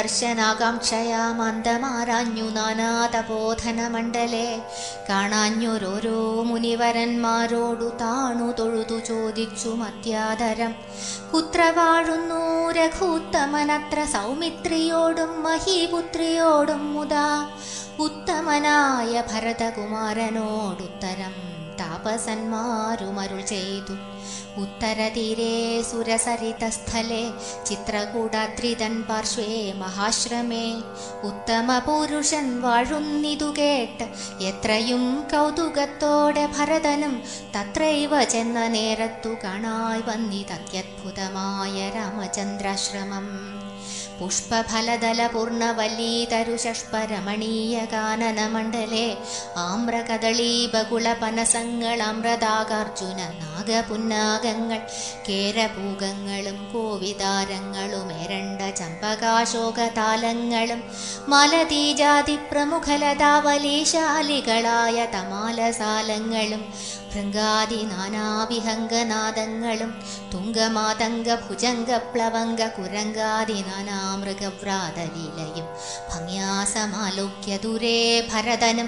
S1: സന്ദർശനാകാംക്ഷയാമന്തമാരാഞ്ഞു നാനാതപോധന മണ്ഡലേ കാണാഞ്ഞൊരോരോ മുനിവരന്മാരോടു താണു തൊഴുതു ചോദിച്ചു മത്യാദരം കുത്ര വാഴുന്നു രഘൂത്തമനത്ര സൗമിത്രിയോടും മഹീപുത്രിയോടും മുതാ ഉത്തമനായ ഭരതകുമാരനോടുത്തരം താപസന്മാരുമരുൾ ചെയ്തു ഉത്തരതീരെ സുരസരിതസ്ഥലെ ചിത്രകൂടാദ്രിതൻ പാർശ്വേ മഹാശ്രമേ ഉത്തമ പുരുഷൻ വാഴുന്നിതു കേട്ട് എത്രയും കൗതുകത്തോടെ ഭരതനും തത്രൈവ ചെന്ന നേരത്തു കാണായി വന്നിതത്യത്ഭുതമായ രാമചന്ദ്രാശ്രമം പുഷ്പഫലദല പൂർണ്ണവല്ലീതരുഷഷ്പരമണീയ കാനനമണ്ഡലേ ആമ്രകദളീ ബകുളപനസങ്ങൾ അമൃതാകാർജുന നാഗപുന്നാഗങ്ങൾ കേരഭൂഗങ്ങളും കോവിതാരങ്ങളും എരണ്ട ചമ്പകാശോകതാലങ്ങളും മലതീജാതി പ്രമുഖലതാവലീശാലികളായ തമാലസാലങ്ങളും ഭൃങ്കാദി നാനാവിഹംഗനാദങ്ങളും തുങ്കമാതംഗ ഭുജംഗ പ്ലവംഗ കുരങ്കാദി നാനാമൃഗവ്രാതലീലയും ഭംഗ്യാസമാലോക്യ ദൂരേ ഭരതനും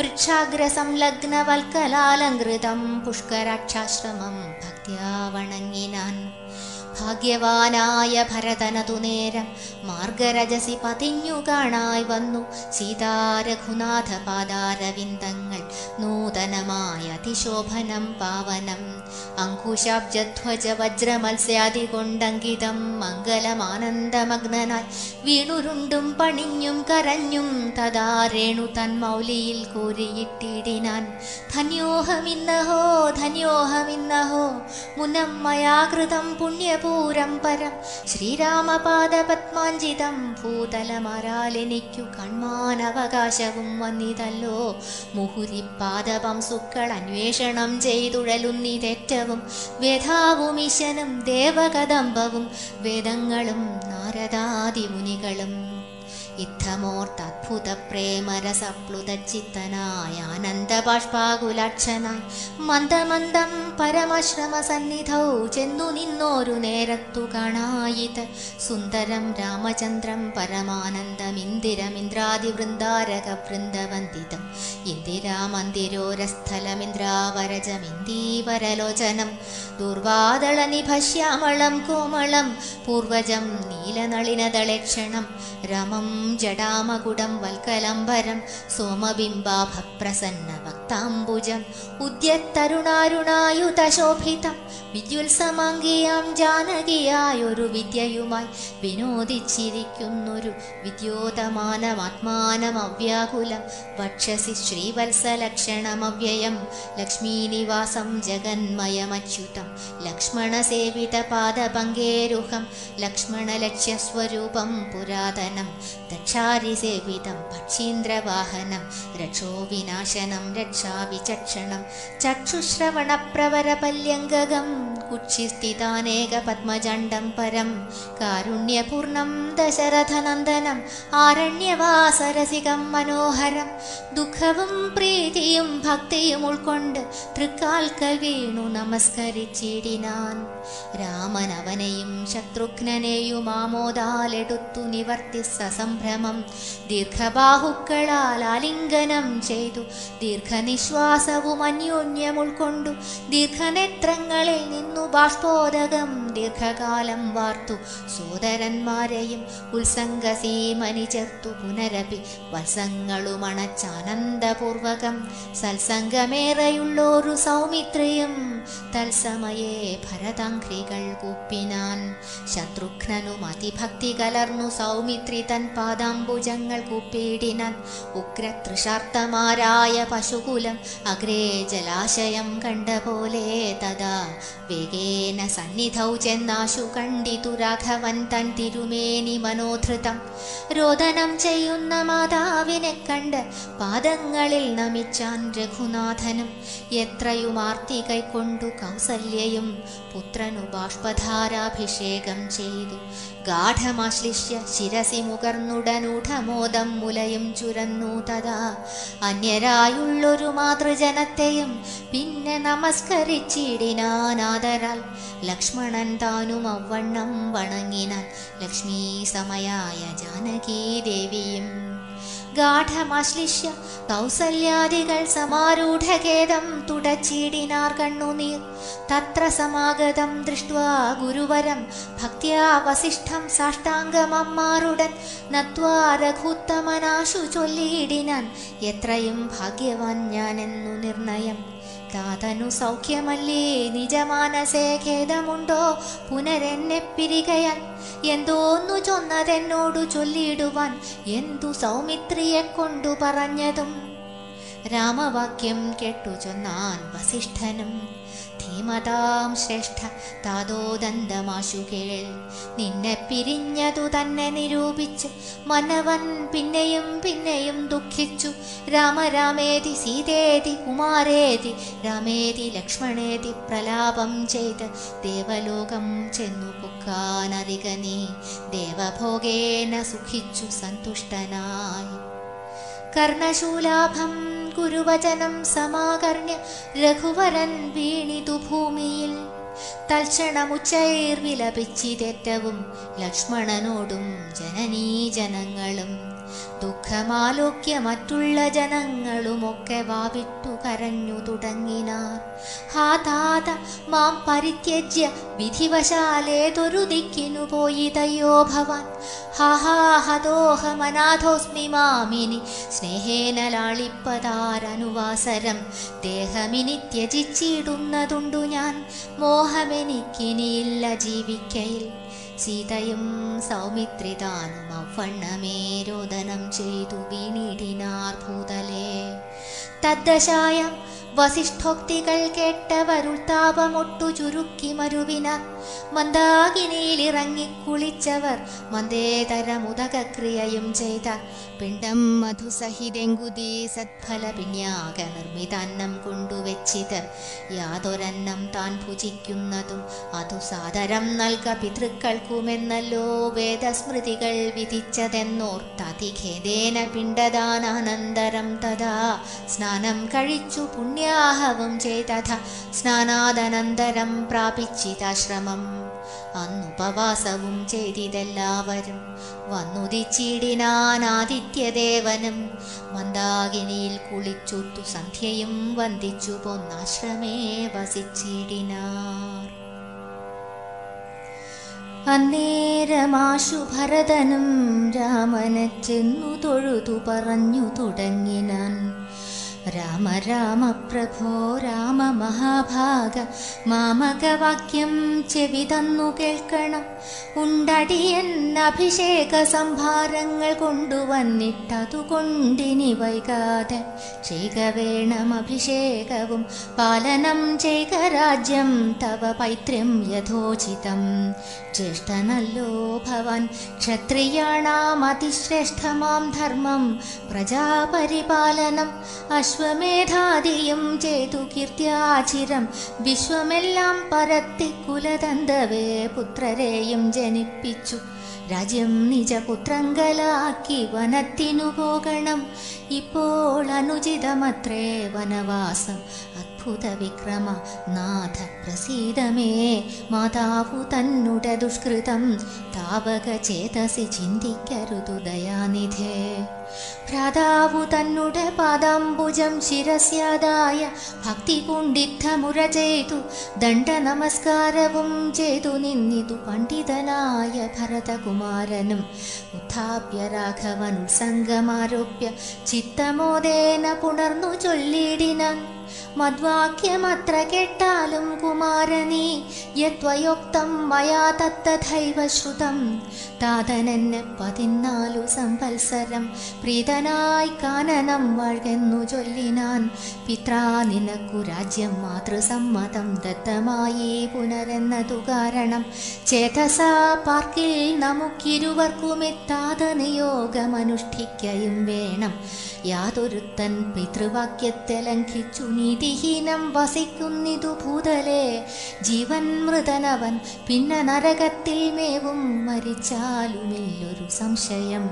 S1: വൃക്ഷാഗ്രസംലഗ്നവൽക്കലാലങ്കൃതം പുഷ്കരാക്ഷാശ്രമം ഭക്ത്യാ വണങ്ങിനാൻ ഭാഗ്യവാനായ ഭരതനതു നേരം മാർഗരജസി പതിഞ്ഞു കാണായി വന്നു സീതാരഘുനാഥ പാദാരവിന്ദങ്ങൾ നൂതനമായ അതിശോഭനം പാവനം അങ്കുശാബ്ജധ്വജ വജ്രമത്സ്യാദി കൊണ്ടങ്കിതം മംഗലമാനന്ദമഗ്നനായി വീണുരുണ്ടും പണിഞ്ഞും കരഞ്ഞും തഥാ രേണു തന്മൗലിയിൽ കോരിയിട്ടിടിനാൻ ധന്യോഹമിന്നഹോ ധന്യോഹമിന്നഹോ മുനം മയാ കൃതം പുണ്യപൂരം പരം ശ്രീരാമപാദപത്മാഞ്ജിതം ഭൂതലമരാലെനിക്കു കൺമാനവകാശവും വന്നിതല്ലോ മുഹുരിപ്പാദപംസുക്കൾ അന്വേഷണം ചെയ്തുഴലുന്നിതേറ്റവും വ്യഥാവുമിശനും ദേവകദംബവും വേദങ്ങളും നാരദാദിമുനികളും ഇത്തമോർത്തദ്ഭുത പ്രേമരസപ്ലുതച്ചിത്തനായ ആനന്ദബാഷ്പാകുലാക്ഷനായി മന്ദമന്ദം പരമശ്രമ സന്നിധൗ ചെന്നു നിന്നോരു നേരത്തു കാണായിത് സുന്ദരം രാമചന്ദ്രം പരമാനന്ദമിന്ദിരമിന്ദ്രാദിവൃന്ദാരക വൃന്ദവന്ദിതം ഇന്ദിരാമന്ദിരോരസ്ഥലമിന്ദ്രാവരജമിന്ദീവരലോചനം ദുർവാദളനിഭശ്യാമളം കോമളം പൂർവജം നീലനളിനദളേക്ഷണം രമം ജടാമകുടം വൽക്കലംബരം സോമബിംബാഭപ്രസന്ന വക്താംബുജം ഉദ്യത്തരുണാരുണായുതശോഭിതം വിദ്യുത്സമാംഗിയാം ജാനകിയായൊരു വിദ്യയുമായി വിനോദിച്ചിരിക്കുന്നൊരു വിദ്യോതമാനമാത്മാനമവ്യാകുലം വക്ഷസി ശ്രീവത്സലക്ഷണമവ്യയം ലക്ഷ്മീനിവാസം ജഗന്മയമച്യുതം ലക്ഷ്മണസേവിത പാദപങ്കേരുഹം ലക്ഷ്മണലക്ഷ്യസ്വരൂപം പുരാതനം ദക്ഷാരിസേവിതം ഭക്ഷീന്ദ്രവാഹനം രക്ഷോ വിനാശനം രക്ഷാവിചക്ഷണം ചക്ഷുശ്രവണപ്രവരപല്യംഗകം കുക്ഷിസ്ഥിതാനേക പത്മജണ്ഡം പരം കാരുണ്യപൂർണം ദശരഥനന്ദനം ആരണ്യവാസരസികം മനോഹരം ദുഃഖവും പ്രീതിയും ഭക്തിയും ഉൾക്കൊണ്ട് തൃക്കാൽക്കൽ വീണു നമസ്കരിച്ചിടിനാൻ രാമൻ അവനെയും ശത്രുഘ്നനെയും ആമോദാലെടുത്തു നിവർത്തി സസംഭ്രമം ദീർഘബാഹുക്കളാൽ ആലിംഗനം ചെയ്തു ദീർഘനിശ്വാസവും അന്യോന്യം ഉൾക്കൊണ്ടു ദീർഘനേത്രങ്ങളിൽ നിന്നു ബാഷ്പോദകം ദീർഘകാലം വാർത്തു സോദരന്മാരെയും ഉത്സംഗസീമനി ചേർത്തു പുനരപി വത്സങ്ങളുമണച്ചാനന്ദപൂർവകം സത്സംഗമേറെയുള്ളൊരു സൗമിത്രിയും തത്സമയേ ഭരതാംഘ്രികൾ കൂപ്പിനാൻ ശത്രുഘ്നനും അതിഭക്തി കലർന്നു സൗമിത്രി തൻ പാദാംബുജങ്ങൾ കൂപ്പിയിടിനാൻ ഉഗ്രതൃഷാർത്ഥമാരായ പശുകുലം അഗ്രേ ജലാശയം കണ്ട പോലെ തഥാ വേഗേന സന്നിധൗ ചെന്നാശു കണ്ടിതു രാഘവൻ തൻ തിരുമേനി മനോധൃതം രോദനം ചെയ്യുന്ന മാതാവിനെ കണ്ട് പാദങ്ങളിൽ നമിച്ചാൻ രഘുനാഥനും എത്രയും ആർത്തി കൈക്കൊണ്ടു കൗസല്യയും പുത്രനു ബാഷ്പധാരാഭിഷേകം ചെയ്തു ഗാഠമാശ്ലിഷ്യ ശിരസി മുകർന്നുടനൂഢമോദം മുലയും ചുരന്നു തഥാ അന്യരായുള്ളൊരു മാതൃജനത്തെയും പിന്നെ നമസ്കരിച്ചിടിനാനാദരാൽ ലക്ഷ്മണൻ താനും അവണ്ണം വണങ്ങിനാൻ ലക്ഷ്മീ സമയായ ജാനകീ ദേവിയും ഗാഠമാശ്ലിഷ്യ കൗസല്യാദികൾ സമാരൂഢഖേദം തുടച്ചിടിനാർ കണ്ണുനീർ തത്ര സമാഗതം ദൃഷ്ട്വാ ഗുരുവരം ഭക്ത്യാ വസിഷ്ഠം സാഷ്ടാംഗമമ്മാറുടൻ നത്വാ രഘുത്തമനാശു ചൊല്ലിയിടിനാൻ എത്രയും ഭാഗ്യവാൻ ഞാനെന്നു നിർണയം താതനു സൗഖ്യമല്ലേ നിജമാനസേ ഖേദമുണ്ടോ പുനരെന്നെ പിരികയാൽ എന്തോന്നു ചൊന്നതെന്നോടു ചൊല്ലിയിടുവാൻ എന്തു സൗമിത്രിയെ കൊണ്ടു പറഞ്ഞതും രാമവാക്യം കേട്ടു ചൊന്നാൻ വസിഷ്ഠനും ധീമതാം ശ്രേഷ്ഠ താതോദന്തമാശു കേൾ നിന്നെ പിരിഞ്ഞതു തന്നെ നിരൂപിച്ച് മനവൻ പിന്നെയും പിന്നെയും ദുഃഖിച്ചു രാമരാമേതി സീതേതി കുമാരേതി രാമേതി ലക്ഷ്മണേതി പ്രലാപം ചെയ്ത് ദേവലോകം ചെന്നു പുക്കാനറിക നീ ദേവഭോഗേന സുഖിച്ചു സന്തുഷ്ടനായി കർണശൂലാഭം കുരുവചനം സമാകർണ്യ രഘുവരൻ വീണിതു ഭൂമിയിൽ തൽക്ഷണമുച്ചൈർ വിലപിച്ചിതേറ്റവും ലക്ഷ്മണനോടും ജനനീ ജനങ്ങളും ദുഃഖമാലോക്യ മറ്റുള്ള ജനങ്ങളുമൊക്കെ വാവിട്ടു കരഞ്ഞു തുടങ്ങിനാർ ഹാ താത മാം പരിത്യജ്യ വിധിവശാലേതൊരു ദിക്കിനു പോയിതയോ ഭവാൻ ഹാ ഹാ ഹതോഹമനാഥോസ്മി മാമിനി സ്നേഹേന ലാളിപ്പതാരനുവാസരം ദേഹമിനി ത്യജിച്ചിടുന്നതുണ്ടു ഞാൻ മോഹമെനിക്കിനിയില്ല ജീവിക്കയിൽ സീതയും സൗമിത്രിതാനും അവണ്ണമേ രോദനം ചെയ്തു വീണിടിനാർ ഭൂതലേ തദ്ദശായം വസിഷ്ഠോക്തികൾ കേട്ടവരുൾത്താപമൊട്ടു ചുരുക്കി മരുവിനാർ മന്ദാകിനിയിലിറങ്ങി കുളിച്ചവർ മന്ദേതരമുദകക്രിയയും ചെയ്ത പിണ്ടം മധുസഹിതെങ്കുതി സത്ഫല പിണ്യാക നിർമ്മിതാന്നം കൊണ്ടുവച്ചിത് യാതൊരന്നം താൻ ഭുജിക്കുന്നതും അതു സാദരം നൽക പിതൃക്കൾക്കുമെന്നല്ലോ വേദസ്മൃതികൾ വിധിച്ചതെന്നോർത്തതിഖേദേന പിണ്ടദാനാനന്തരം തഥാ സ്നാനം കഴിച്ചു പുണ്യാഹവും ചെയ്തഥ സ്നാനാദനന്തരം പ്രാപിച്ചിതാശ്രമം അന്നുപവാസവും ചെയ്തിതെല്ലാവരും വന്നുദിച്ചിടിനാൻ ആദിത്യദേവനും മന്ദാകിനിയിൽ കുളിച്ചുത്തു സന്ധ്യയും വന്ദിച്ചു പൊന്നാശ്രമേ വസിച്ചിടിനാർ അന്നേരമാശു ഭരതനും രാമനെ ചെന്നു തൊഴുതു പറഞ്ഞു തുടങ്ങിനാൻ രാമ രാമ പ്രഭോ രാമ മഹാഭാഗ മാമകവാക്യം ചെവി തന്നു കേൾക്കണം ഉണ്ടടിയൻ അഭിഷേക സംഭാരങ്ങൾ കൊണ്ടുവന്നിട്ടതുകൊണ്ടിനി വൈകാതെ ചെയ്യുക വേണം അഭിഷേകവും പാലനം ചെയ്യുക രാജ്യം തവ പൈത്ര്യം യഥോചിതം ജ്യേഷ്ഠനല്ലോ ഭവാൻ ക്ഷത്രിയാണാം അതിശ്രേഷ്ഠമാം ധർമ്മം പ്രജാപരിപാലനം അശ്വമേധാദിയും ചെയ്തു കീർത്തിയാചിരം വിശ്വമെല്ലാം പരത്തി കുലതന്തവേ പുത്രരെയും ജനിപ്പിച്ചു രാജ്യം നിജപുത്രങ്കലാക്കി വനത്തിനു പോകണം ഇപ്പോൾ അനുചിതമത്രേ വനവാസം അത്ഭുത വിക്രമ നാഥ പ്രസീതമേ മാതാവു തന്നുടെ ദുഷ്കൃതം താവക ചേതസി ചിന്തിക്കരുതു ദയാനിധേ ഭ്രാതാവു തന്നുടെ പാദാംബുജം ശിരസ്യാദായ ഭക്തി പുണ്ഡിത്തമുര ചെയ്തു ദണ്ഡ നമസ്കാരവും ചെയ്തു നിന്നിതു പണ്ഡിതനായ ഭരതകുമാരനും ഉത്ഥാപ്യ രാഘവൻ ഉത്സംഗമാരോപ്യ ചിത്തമോദേന പുണർന്നു ചൊല്ലിടിനാൻ മദ്വാക്യമത്ര കേട്ടാലും കുമാരനീ യത്വയോക്തം മയാ തത്തഥൈവ ശ്രുതം താതനെന്നെ പതിനാലു സംവത്സരം പ്രീതനായി കാനനം വാഴ്കെന്നു ചൊല്ലിനാൻ പിത്രാ നിനക്കു രാജ്യം മാതൃസമ്മതം ദത്തമായി പുനരെന്നതു കാരണം ചേതസാ പാർക്കിൽ നമുക്കിരുവർക്കുമെത്താത നിയോഗമനുഷ്ഠിക്കയും വേണം യാതൊരുത്തൻ പിതൃവാക്യത്തെ ലംഘിച്ചു നീതിഹീനം വസിക്കുന്നിതു ഭൂതലേ ജീവൻ മൃതനവൻ പിന്നെ നരകത്തിൽ മേവും മരിച്ചാലുമില്ലൊരു സംശയം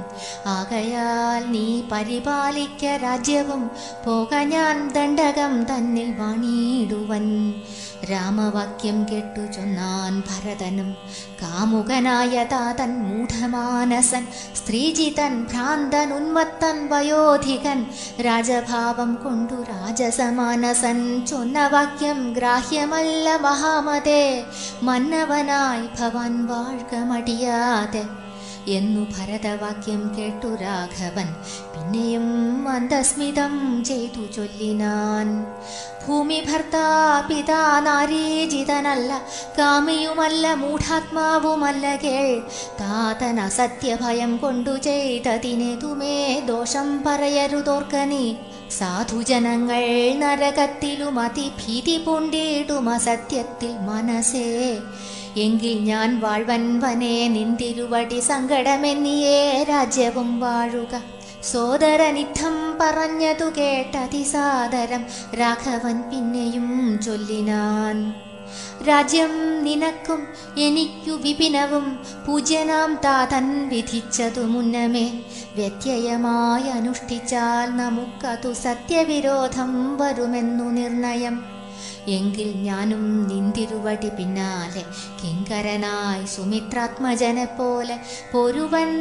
S1: ആകയാൽ നീ പരിപാലിക്ക രാജ്യവും പോക ഞാൻ ദണ്ഡകം തന്നിൽ വാണിയിടുവൻ രാമവാക്യം കേട്ടു ചൊന്നാൻ ഭരതനും കാമുകനായ താതൻ മൂഢമാനസൻ സ്ത്രീജിതൻ ഭ്രാന്തൻ ഉന്മത്തൻ വയോധികൻ രാജഭാവം കൊണ്ടു രാജസമാനസൻ ചൊന്ന വാക്യം ഗ്രാഹ്യമല്ല മഹാമതേ മന്നവനായി ഭവാൻ വാഴ്ക മടിയാതെ എന്നു ഭരതവാക്യം കേട്ടു രാഘവൻ പിന്നെയും മന്ദസ്മിതം ചെയ്തു ചൊല്ലിനാൻ ഭൂമി ഭർത്താ പിതാ നാരീജിതനല്ല കാമിയുമല്ല മൂഢാത്മാവുമല്ല കേൾ താതന സത്യഭയം കൊണ്ടു ചെയ്തതിനെതുമേ ദോഷം പറയരുതോർക്ക നീ സാധുജനങ്ങൾ നരകത്തിലും അതിഭീതി പൂണ്ടിടും അസത്യത്തിൽ മനസ്സേ എങ്കിൽ ഞാൻ വാഴ്വൻവനെ നിന്തിരുവടി സങ്കടമെന്നിയേ രാജ്യവും വാഴുക സോദരനിദ്ധം പറഞ്ഞതു കേട്ടതിസാദരം രാഘവൻ പിന്നെയും ചൊല്ലിനാൻ രാജ്യം നിനക്കും എനിക്കു വിപിനവും പൂജ്യനാം താതൻ വിധിച്ചതു മുന്നമേ വ്യത്യയമായി അനുഷ്ഠിച്ചാൽ നമുക്കതു സത്യവിരോധം വരുമെന്നു നിർണയം എങ്കിൽ ഞാനും നിന്തിരുവടി പിന്നാലെ കിങ്കരനായി സുമിത്രാത്മജനെ പോലെ പൊരുവൻ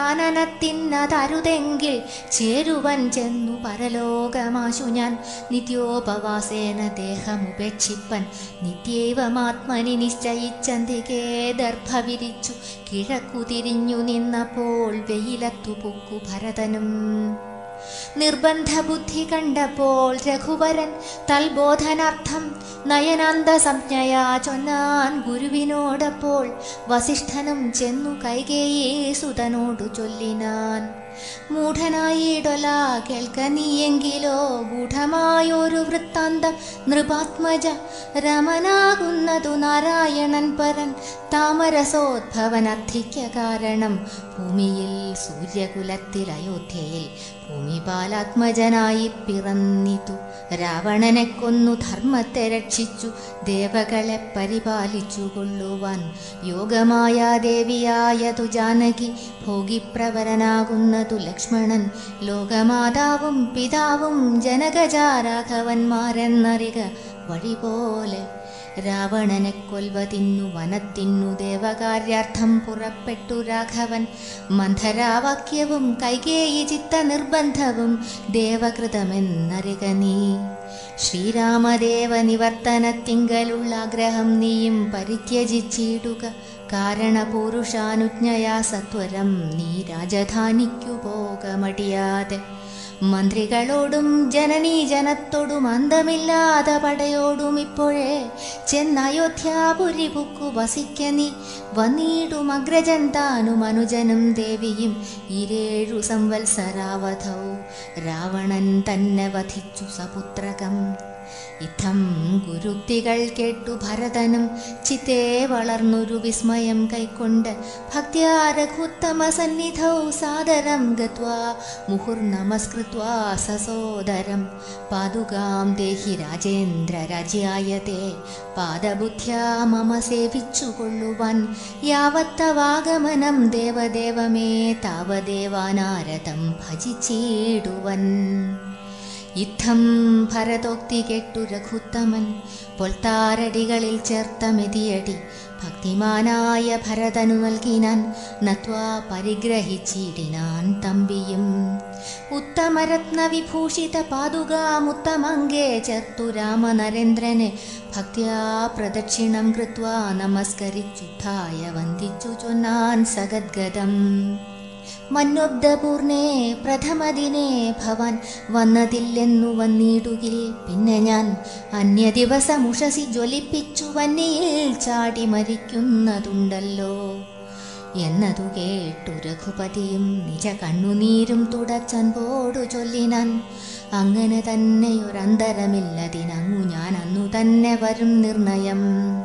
S1: കാനനത്തിനതരുതെങ്കിൽ ചേരുവൻ ചെന്നു പരലോകമാശു ഞാൻ നിത്യോപവാസേന ദേഹമുപേക്ഷിപ്പൻ നിത്യൈവമാത്മനി നിശ്ചയിച്ചന്തികേ ദർഭ വിരിച്ചു കിഴക്കു തിരിഞ്ഞു നിന്നപ്പോൾ വെയിലത്തു പൊക്കു ഭരതനും നിർബന്ധ ബുദ്ധി കണ്ടപ്പോൾ രഘുവരൻ തൽബോധനാർത്ഥം നയനാന്ത സംജ്ഞയാ ചൊന്നാൻ ഗുരുവിനോടപ്പോൾ വസിഷ്ഠനും ചെന്നു കൈകേയേ സുതനോടു ചൊല്ലിനാൻ മൂഢനായിടൊല കേൾക്ക നീയെങ്കിലോ ഗൂഢമായൊരു വൃത്താന്തം നൃപാത്മജ രമനാകുന്നതു നാരായണൻ പരൻ താമരസോദ്ഭവൻ അധിക്യ കാരണം ഭൂമിയിൽ സൂര്യകുലത്തിൽ അയോധ്യയിൽ ഭൂമിപാലാത്മജനായി പിറന്നിതു രാവണനെ കൊന്നു ധർമ്മത്തെ രക്ഷിച്ചു ദേവകളെ പരിപാലിച്ചു കൊള്ളുവാൻ യോഗമായ ദേവിയായതു ജാനകി ഭോഗിപ്രവരനാകുന്നതു ലക്ഷ്മണൻ ലോകമാതാവും പിതാവും ജനകജാരാഘവന്മാരെന്നറിക വഴി പോലെ രാവണനെ കൊൽവതിന്നു വനത്തിന്നു ദേവകാര്യാർത്ഥം പുറപ്പെട്ടു രാഘവൻ മന്ധരാവാക്യവും കൈകേയി ചിത്ത നിർബന്ധവും ദേവകൃതമെന്നറിക നീ ശ്രീരാമദേവ നിവർത്തനത്തിങ്കലുള്ള ആഗ്രഹം നീയും പരിത്യജിച്ചിടുക കാരണപുരുഷാനുജ്ഞയാ സത്വരം നീ രാജധാനിക്കു പോകമടിയാതെ മന്ത്രികളോടും ജനനീ ജനത്തോടും അന്തമില്ലാതെ പടയോടും ഇപ്പോഴേ ചെന്നയോധ്യാപുരി പുക്കു വസിക്ക നീ വന്നിടും അഗ്രജൻ താനും അനുജനും ദേവിയും ഇരേഴു സംവത്സരാവധൗ രാവണൻ തന്നെ വധിച്ചു സപുത്രകം ഇത്തം ഗുരുക്തികൾ കേട്ടു ഭരതനും ചിത്തേ വളർന്നൊരു വിസ്മയം കൈക്കൊണ്ട് ഭക്ത്യാ രഘുത്തമ സന്നിധൗ സാദരം ഗത്വാ മുഹുർനമസ്കൃത്വാ സസോദരം പാതുകാം ദേഹി രാജേന്ദ്ര രാജ്യായത്തെ പാദബുദ്ധ്യാ മമ സേവിച്ചു കൊള്ളുവാൻ യാവത്തവാഗമനം ദേവദേവമേ താവദേവാനാരതം ഭജിച്ചിടുവൻ യുദ്ധം ഭരതോക്തി കേട്ടു രഘുത്തമൻ പൊൽത്താരടികളിൽ ചേർത്ത മെതിയടി ഭക്തിമാനായ ഭരതനു നൽകിനാൻ നത്വാ പരിഗ്രഹിച്ചിടിനാൻ തമ്പിയും ഉത്തമരത്ന വിഭൂഷിത പാതുകാമുത്തമങ്കേ ചേർത്തു രാമനരേന്ദ്രനെ ഭക്ത്യാ പ്രദക്ഷിണം കൃത്വാ നമസ്കരിച്ചുദ്ധായ വന്ദിച്ചു ചൊന്നാൻ സഗദ്ഗതം മന്നൊബ്ദപൂർണേ പ്രഥമദിനേ ഭവാൻ വന്നതില്ലെന്നു വന്നിടുകിൽ പിന്നെ ഞാൻ അന്യദിവസമുഷസി ജ്വലിപ്പിച്ചു വന്നിയിൽ ചാടി മരിക്കുന്നതുണ്ടല്ലോ എന്നതു കേട്ടു രഘുപതിയും നിജ കണ്ണുനീരും തുടച്ചൻപോടു ചൊല്ലിനാൻ അങ്ങനെ തന്നെയൊരന്തരമില്ലതിനങ്ങു ഞാൻ അന്നു തന്നെ വരും നിർണയം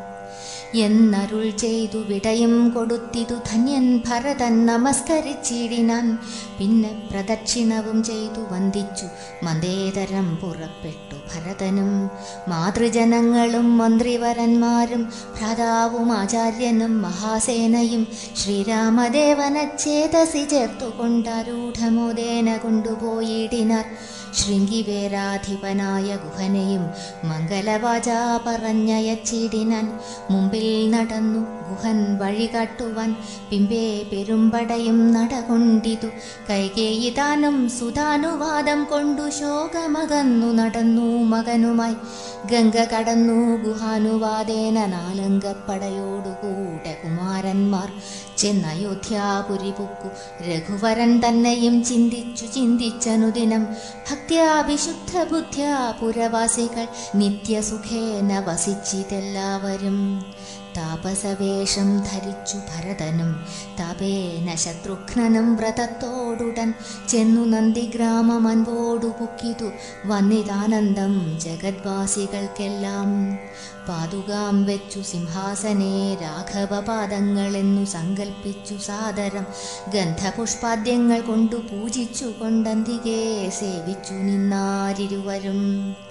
S1: എന്നരുൾ ചെയ്തു വിടയും കൊടുത്തിതു ധന്യൻ ഭരതൻ നമസ്കരിച്ചിടിനാൻ പിന്നെ പ്രദക്ഷിണവും ചെയ്തു വന്ദിച്ചു മന്ദേതരം പുറപ്പെട്ടു ഭരതനും മാതൃജനങ്ങളും മന്ത്രിവരന്മാരും ഭ്രാതാവും ആചാര്യനും മഹാസേനയും ശ്രീരാമദേവനെ ചേതസി ചേർത്തുകൊണ്ടാരൂഢമോദേന കൊണ്ടുപോയിടിനാർ ശൃംഗിവേരാധിപനായ ഗുഹനെയും മംഗലവാച പറഞ്ഞയച്ചിടിനാൻ മുമ്പിൽ നടന്നു ഗുഹൻ വഴി കാട്ടുവാൻ പിമ്പേ പെരുമ്പടയും നടകൊണ്ടിതു കൈകേയി താനും സുതാനുവാദം കൊണ്ടു ശോകമകന്നു നടന്നു മകനുമായി ഗംഗ കടന്നു ഗുഹാനുവാദേന നാലങ്കപ്പടയോടുകൂടെ കുമാര രാജകുമാരന്മാർ ചെന്നയോധ്യാപുരി പുക്കു രഘുവരൻ തന്നെയും ചിന്തിച്ചു ചിന്തിച്ചനുദിനം ഭക്ത്യാ വിശുദ്ധ ബുദ്ധ്യാ പുരവാസികൾ നിത്യസുഖേന വസിച്ചിതെല്ലാവരും താപസവേഷം ധരിച്ചു ഭരതനും തപേന ശത്രുഘ്നനും വ്രതത്തോടുടൻ ചെന്നു നന്ദിഗ്രാമം അൻപോടു പുക്കിതു വന്നിതാനന്ദം ജഗദ്വാസികൾക്കെല്ലാം പാതുകാം വെച്ചു സിംഹാസനെ രാഘവപാദങ്ങളെന്നു സങ്കൽപ്പിച്ചു സാദരം ഗന്ധപുഷ്പാദ്യങ്ങൾ കൊണ്ടു പൂജിച്ചു കൊണ്ടന്തികെ സേവിച്ചു നിന്നാരിരുവരും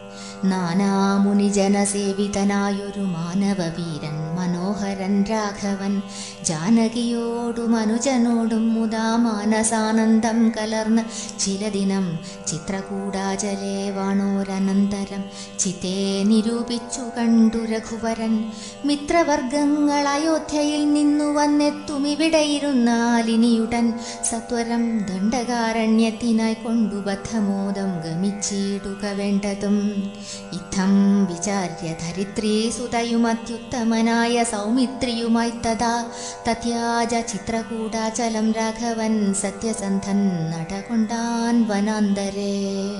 S1: നാനാമുനിജനസേവിതനായൊരു മാനവവീരൻ മനോഹരൻ രാഘവൻ ജാനകിയോടും അനുജനോടും മുതാ മാനസാനന്ദം കലർന്ന് ചില ദിനം ചിത്രകൂടാചലേ വാണോരനന്തരം ചിത്തേ നിരൂപിച്ചു കണ്ടു രഘുവരൻ മിത്രവർഗങ്ങൾ അയോധ്യയിൽ നിന്നു വന്നെത്തും ഇവിടെയിരുന്നാലിനിയുടൻ സത്വരം ദണ്ഡകാരണ്യത്തിനായി കൊണ്ടു ബദ്ധമോദം ഗമിച്ചിടുക വേണ്ടതും ഇത്തം വിചാര്യ ധരിത്രീ സുതയുമത്യുത്തമനായ സൗമിത്രിയുമായി തഥാ തത്യാജ ചിത്രകൂടാചലം രാഘവൻ സത്യസന്ധൻ നടകൊണ്ടാൻ വനാന്തരേ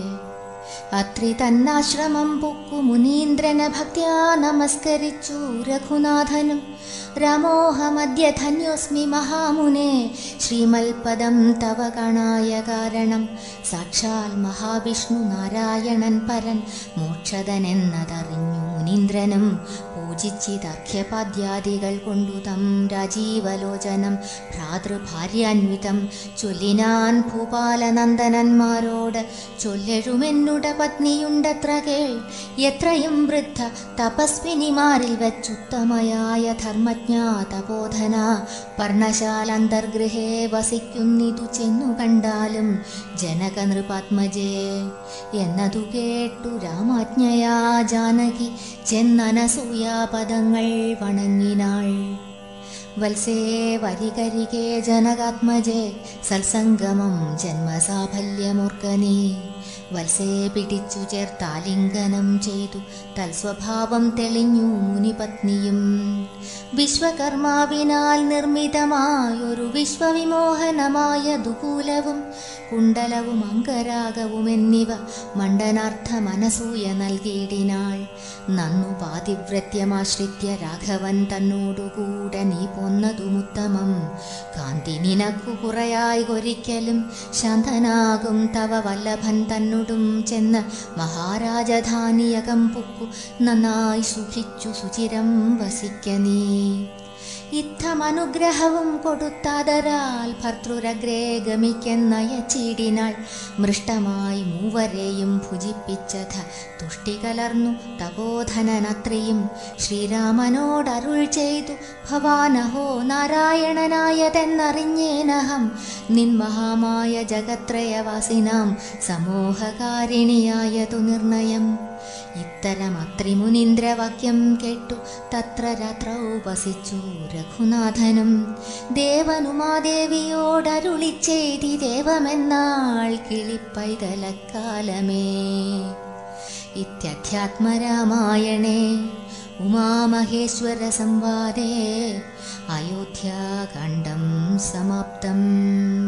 S1: അത്രി തന്നാശ്രമം പൊക്കു മുനീന്ദ്രന ഭക്ത്യാ നമസ്കരിച്ചു രഘുനാഥനും രാമോഹമദ്യ ധന്യോസ്മി മഹാമുനെ ശ്രീമൽപദം തവ കാണായ കാരണം സാക്ഷാൽ മഹാവിഷ്ണു നാരായണൻ പരൻ മോക്ഷതനെന്നതറിഞ്ഞു മുനീന്ദ്രനും പൂജിച്ചിതർഘ്യപാദ്യാദികൾ കൊണ്ടു തം രാജീവലോചനം ഭ്രാതൃഭാര്യാന്വിതം ചൊല്ലിനാൻ ഭൂപാലനന്ദനന്മാരോട് ചൊല്ലെഴുമെന്നുട പത്നിയുണ്ടത്ര കേൾ എത്രയും വൃദ്ധ തപസ്വിനിമാരിൽ വെച്ചുത്തമയായ ധർമ്മജ്ഞാ തപോധന പർണശാലന്തർഗൃഹേ വസിക്കുന്നിതു ചെന്നു കണ്ടാലും ജനക നൃപാത്മജേ എന്നതു കേട്ടു രാമാജ്ഞയാ ജാനകി ചെന്നനസൂയാപദങ്ങൾ വണങ്ങിനാൾ വത്സേ വരികരികെ ജനകാത്മജേ സത്സംഗമം ജന്മസാഫല്യമൂർക്കനീ വത്സേ പിടിച്ചു ചേർത്താലിംഗനം ചെയ്തു തൽസ്വഭാവം തെളിഞ്ഞു മുനിപത്നിയും വിശ്വകർമാവിനാൽ നിർമ്മിതമായൊരു വിശ്വവിമോഹനമായ ദുകൂലവും കുണ്ടലവും അങ്കരാഗവും എന്നിവ മണ്ഡനാർത്ഥ മനസൂയ നൽകിയിടിനാൾ നന്നു പാതിവ്രത്യമാശ്രിത്യ രാഘവൻ തന്നോടുകൂടെ നീ പോന്നതുമുത്തമം കാന്തി നിനക്കു കുറയായി ഒരിക്കലും ശാന്തനാകും തവ വല്ലഭൻ തന്നോടും ചെന്ന് മഹാരാജധാനിയകം പുക്കു നന്നായി സുഖിച്ചു സുചിരം വസിക്ക നീ ഇത്തമനുഗ്രഹവും കൊടുത്താതരാൽ ഭർത്തൃരഗ്രേ ഗമിക്കെന്നയച്ചിടിനാൾ മൃഷ്ടമായി മൂവരെയും ഭുജിപ്പിച്ചത തുഷ്ടി കലർന്നു തപോധനനത്രയും ശ്രീരാമനോടരുൾ ചെയ്തു ഭവാനഹോ നാരായണനായതെന്നറിഞ്ഞേനഹം നിൻ മഹാമായ ജഗത്രയവാസിനാം സമൂഹകാരിണിയായതു നിർണയം ഇത്തരമത്രിമുനീന്ദ്രവാക്യം കേട്ടു തത്ര രാത്രൗ വസിച്ചു രഘുനാഥനും ദേവനുമാദേവിയോടരുളി ചെയ്തി ദേവമെന്നാൾ കിളിപ്പൈതലക്കാലമേ ഇത്യധ്യാത്മരാമായണേ ഉമാമഹേശ്വര സംവാദേ അയോധ്യാകാണ്ഡം സമാപ്തം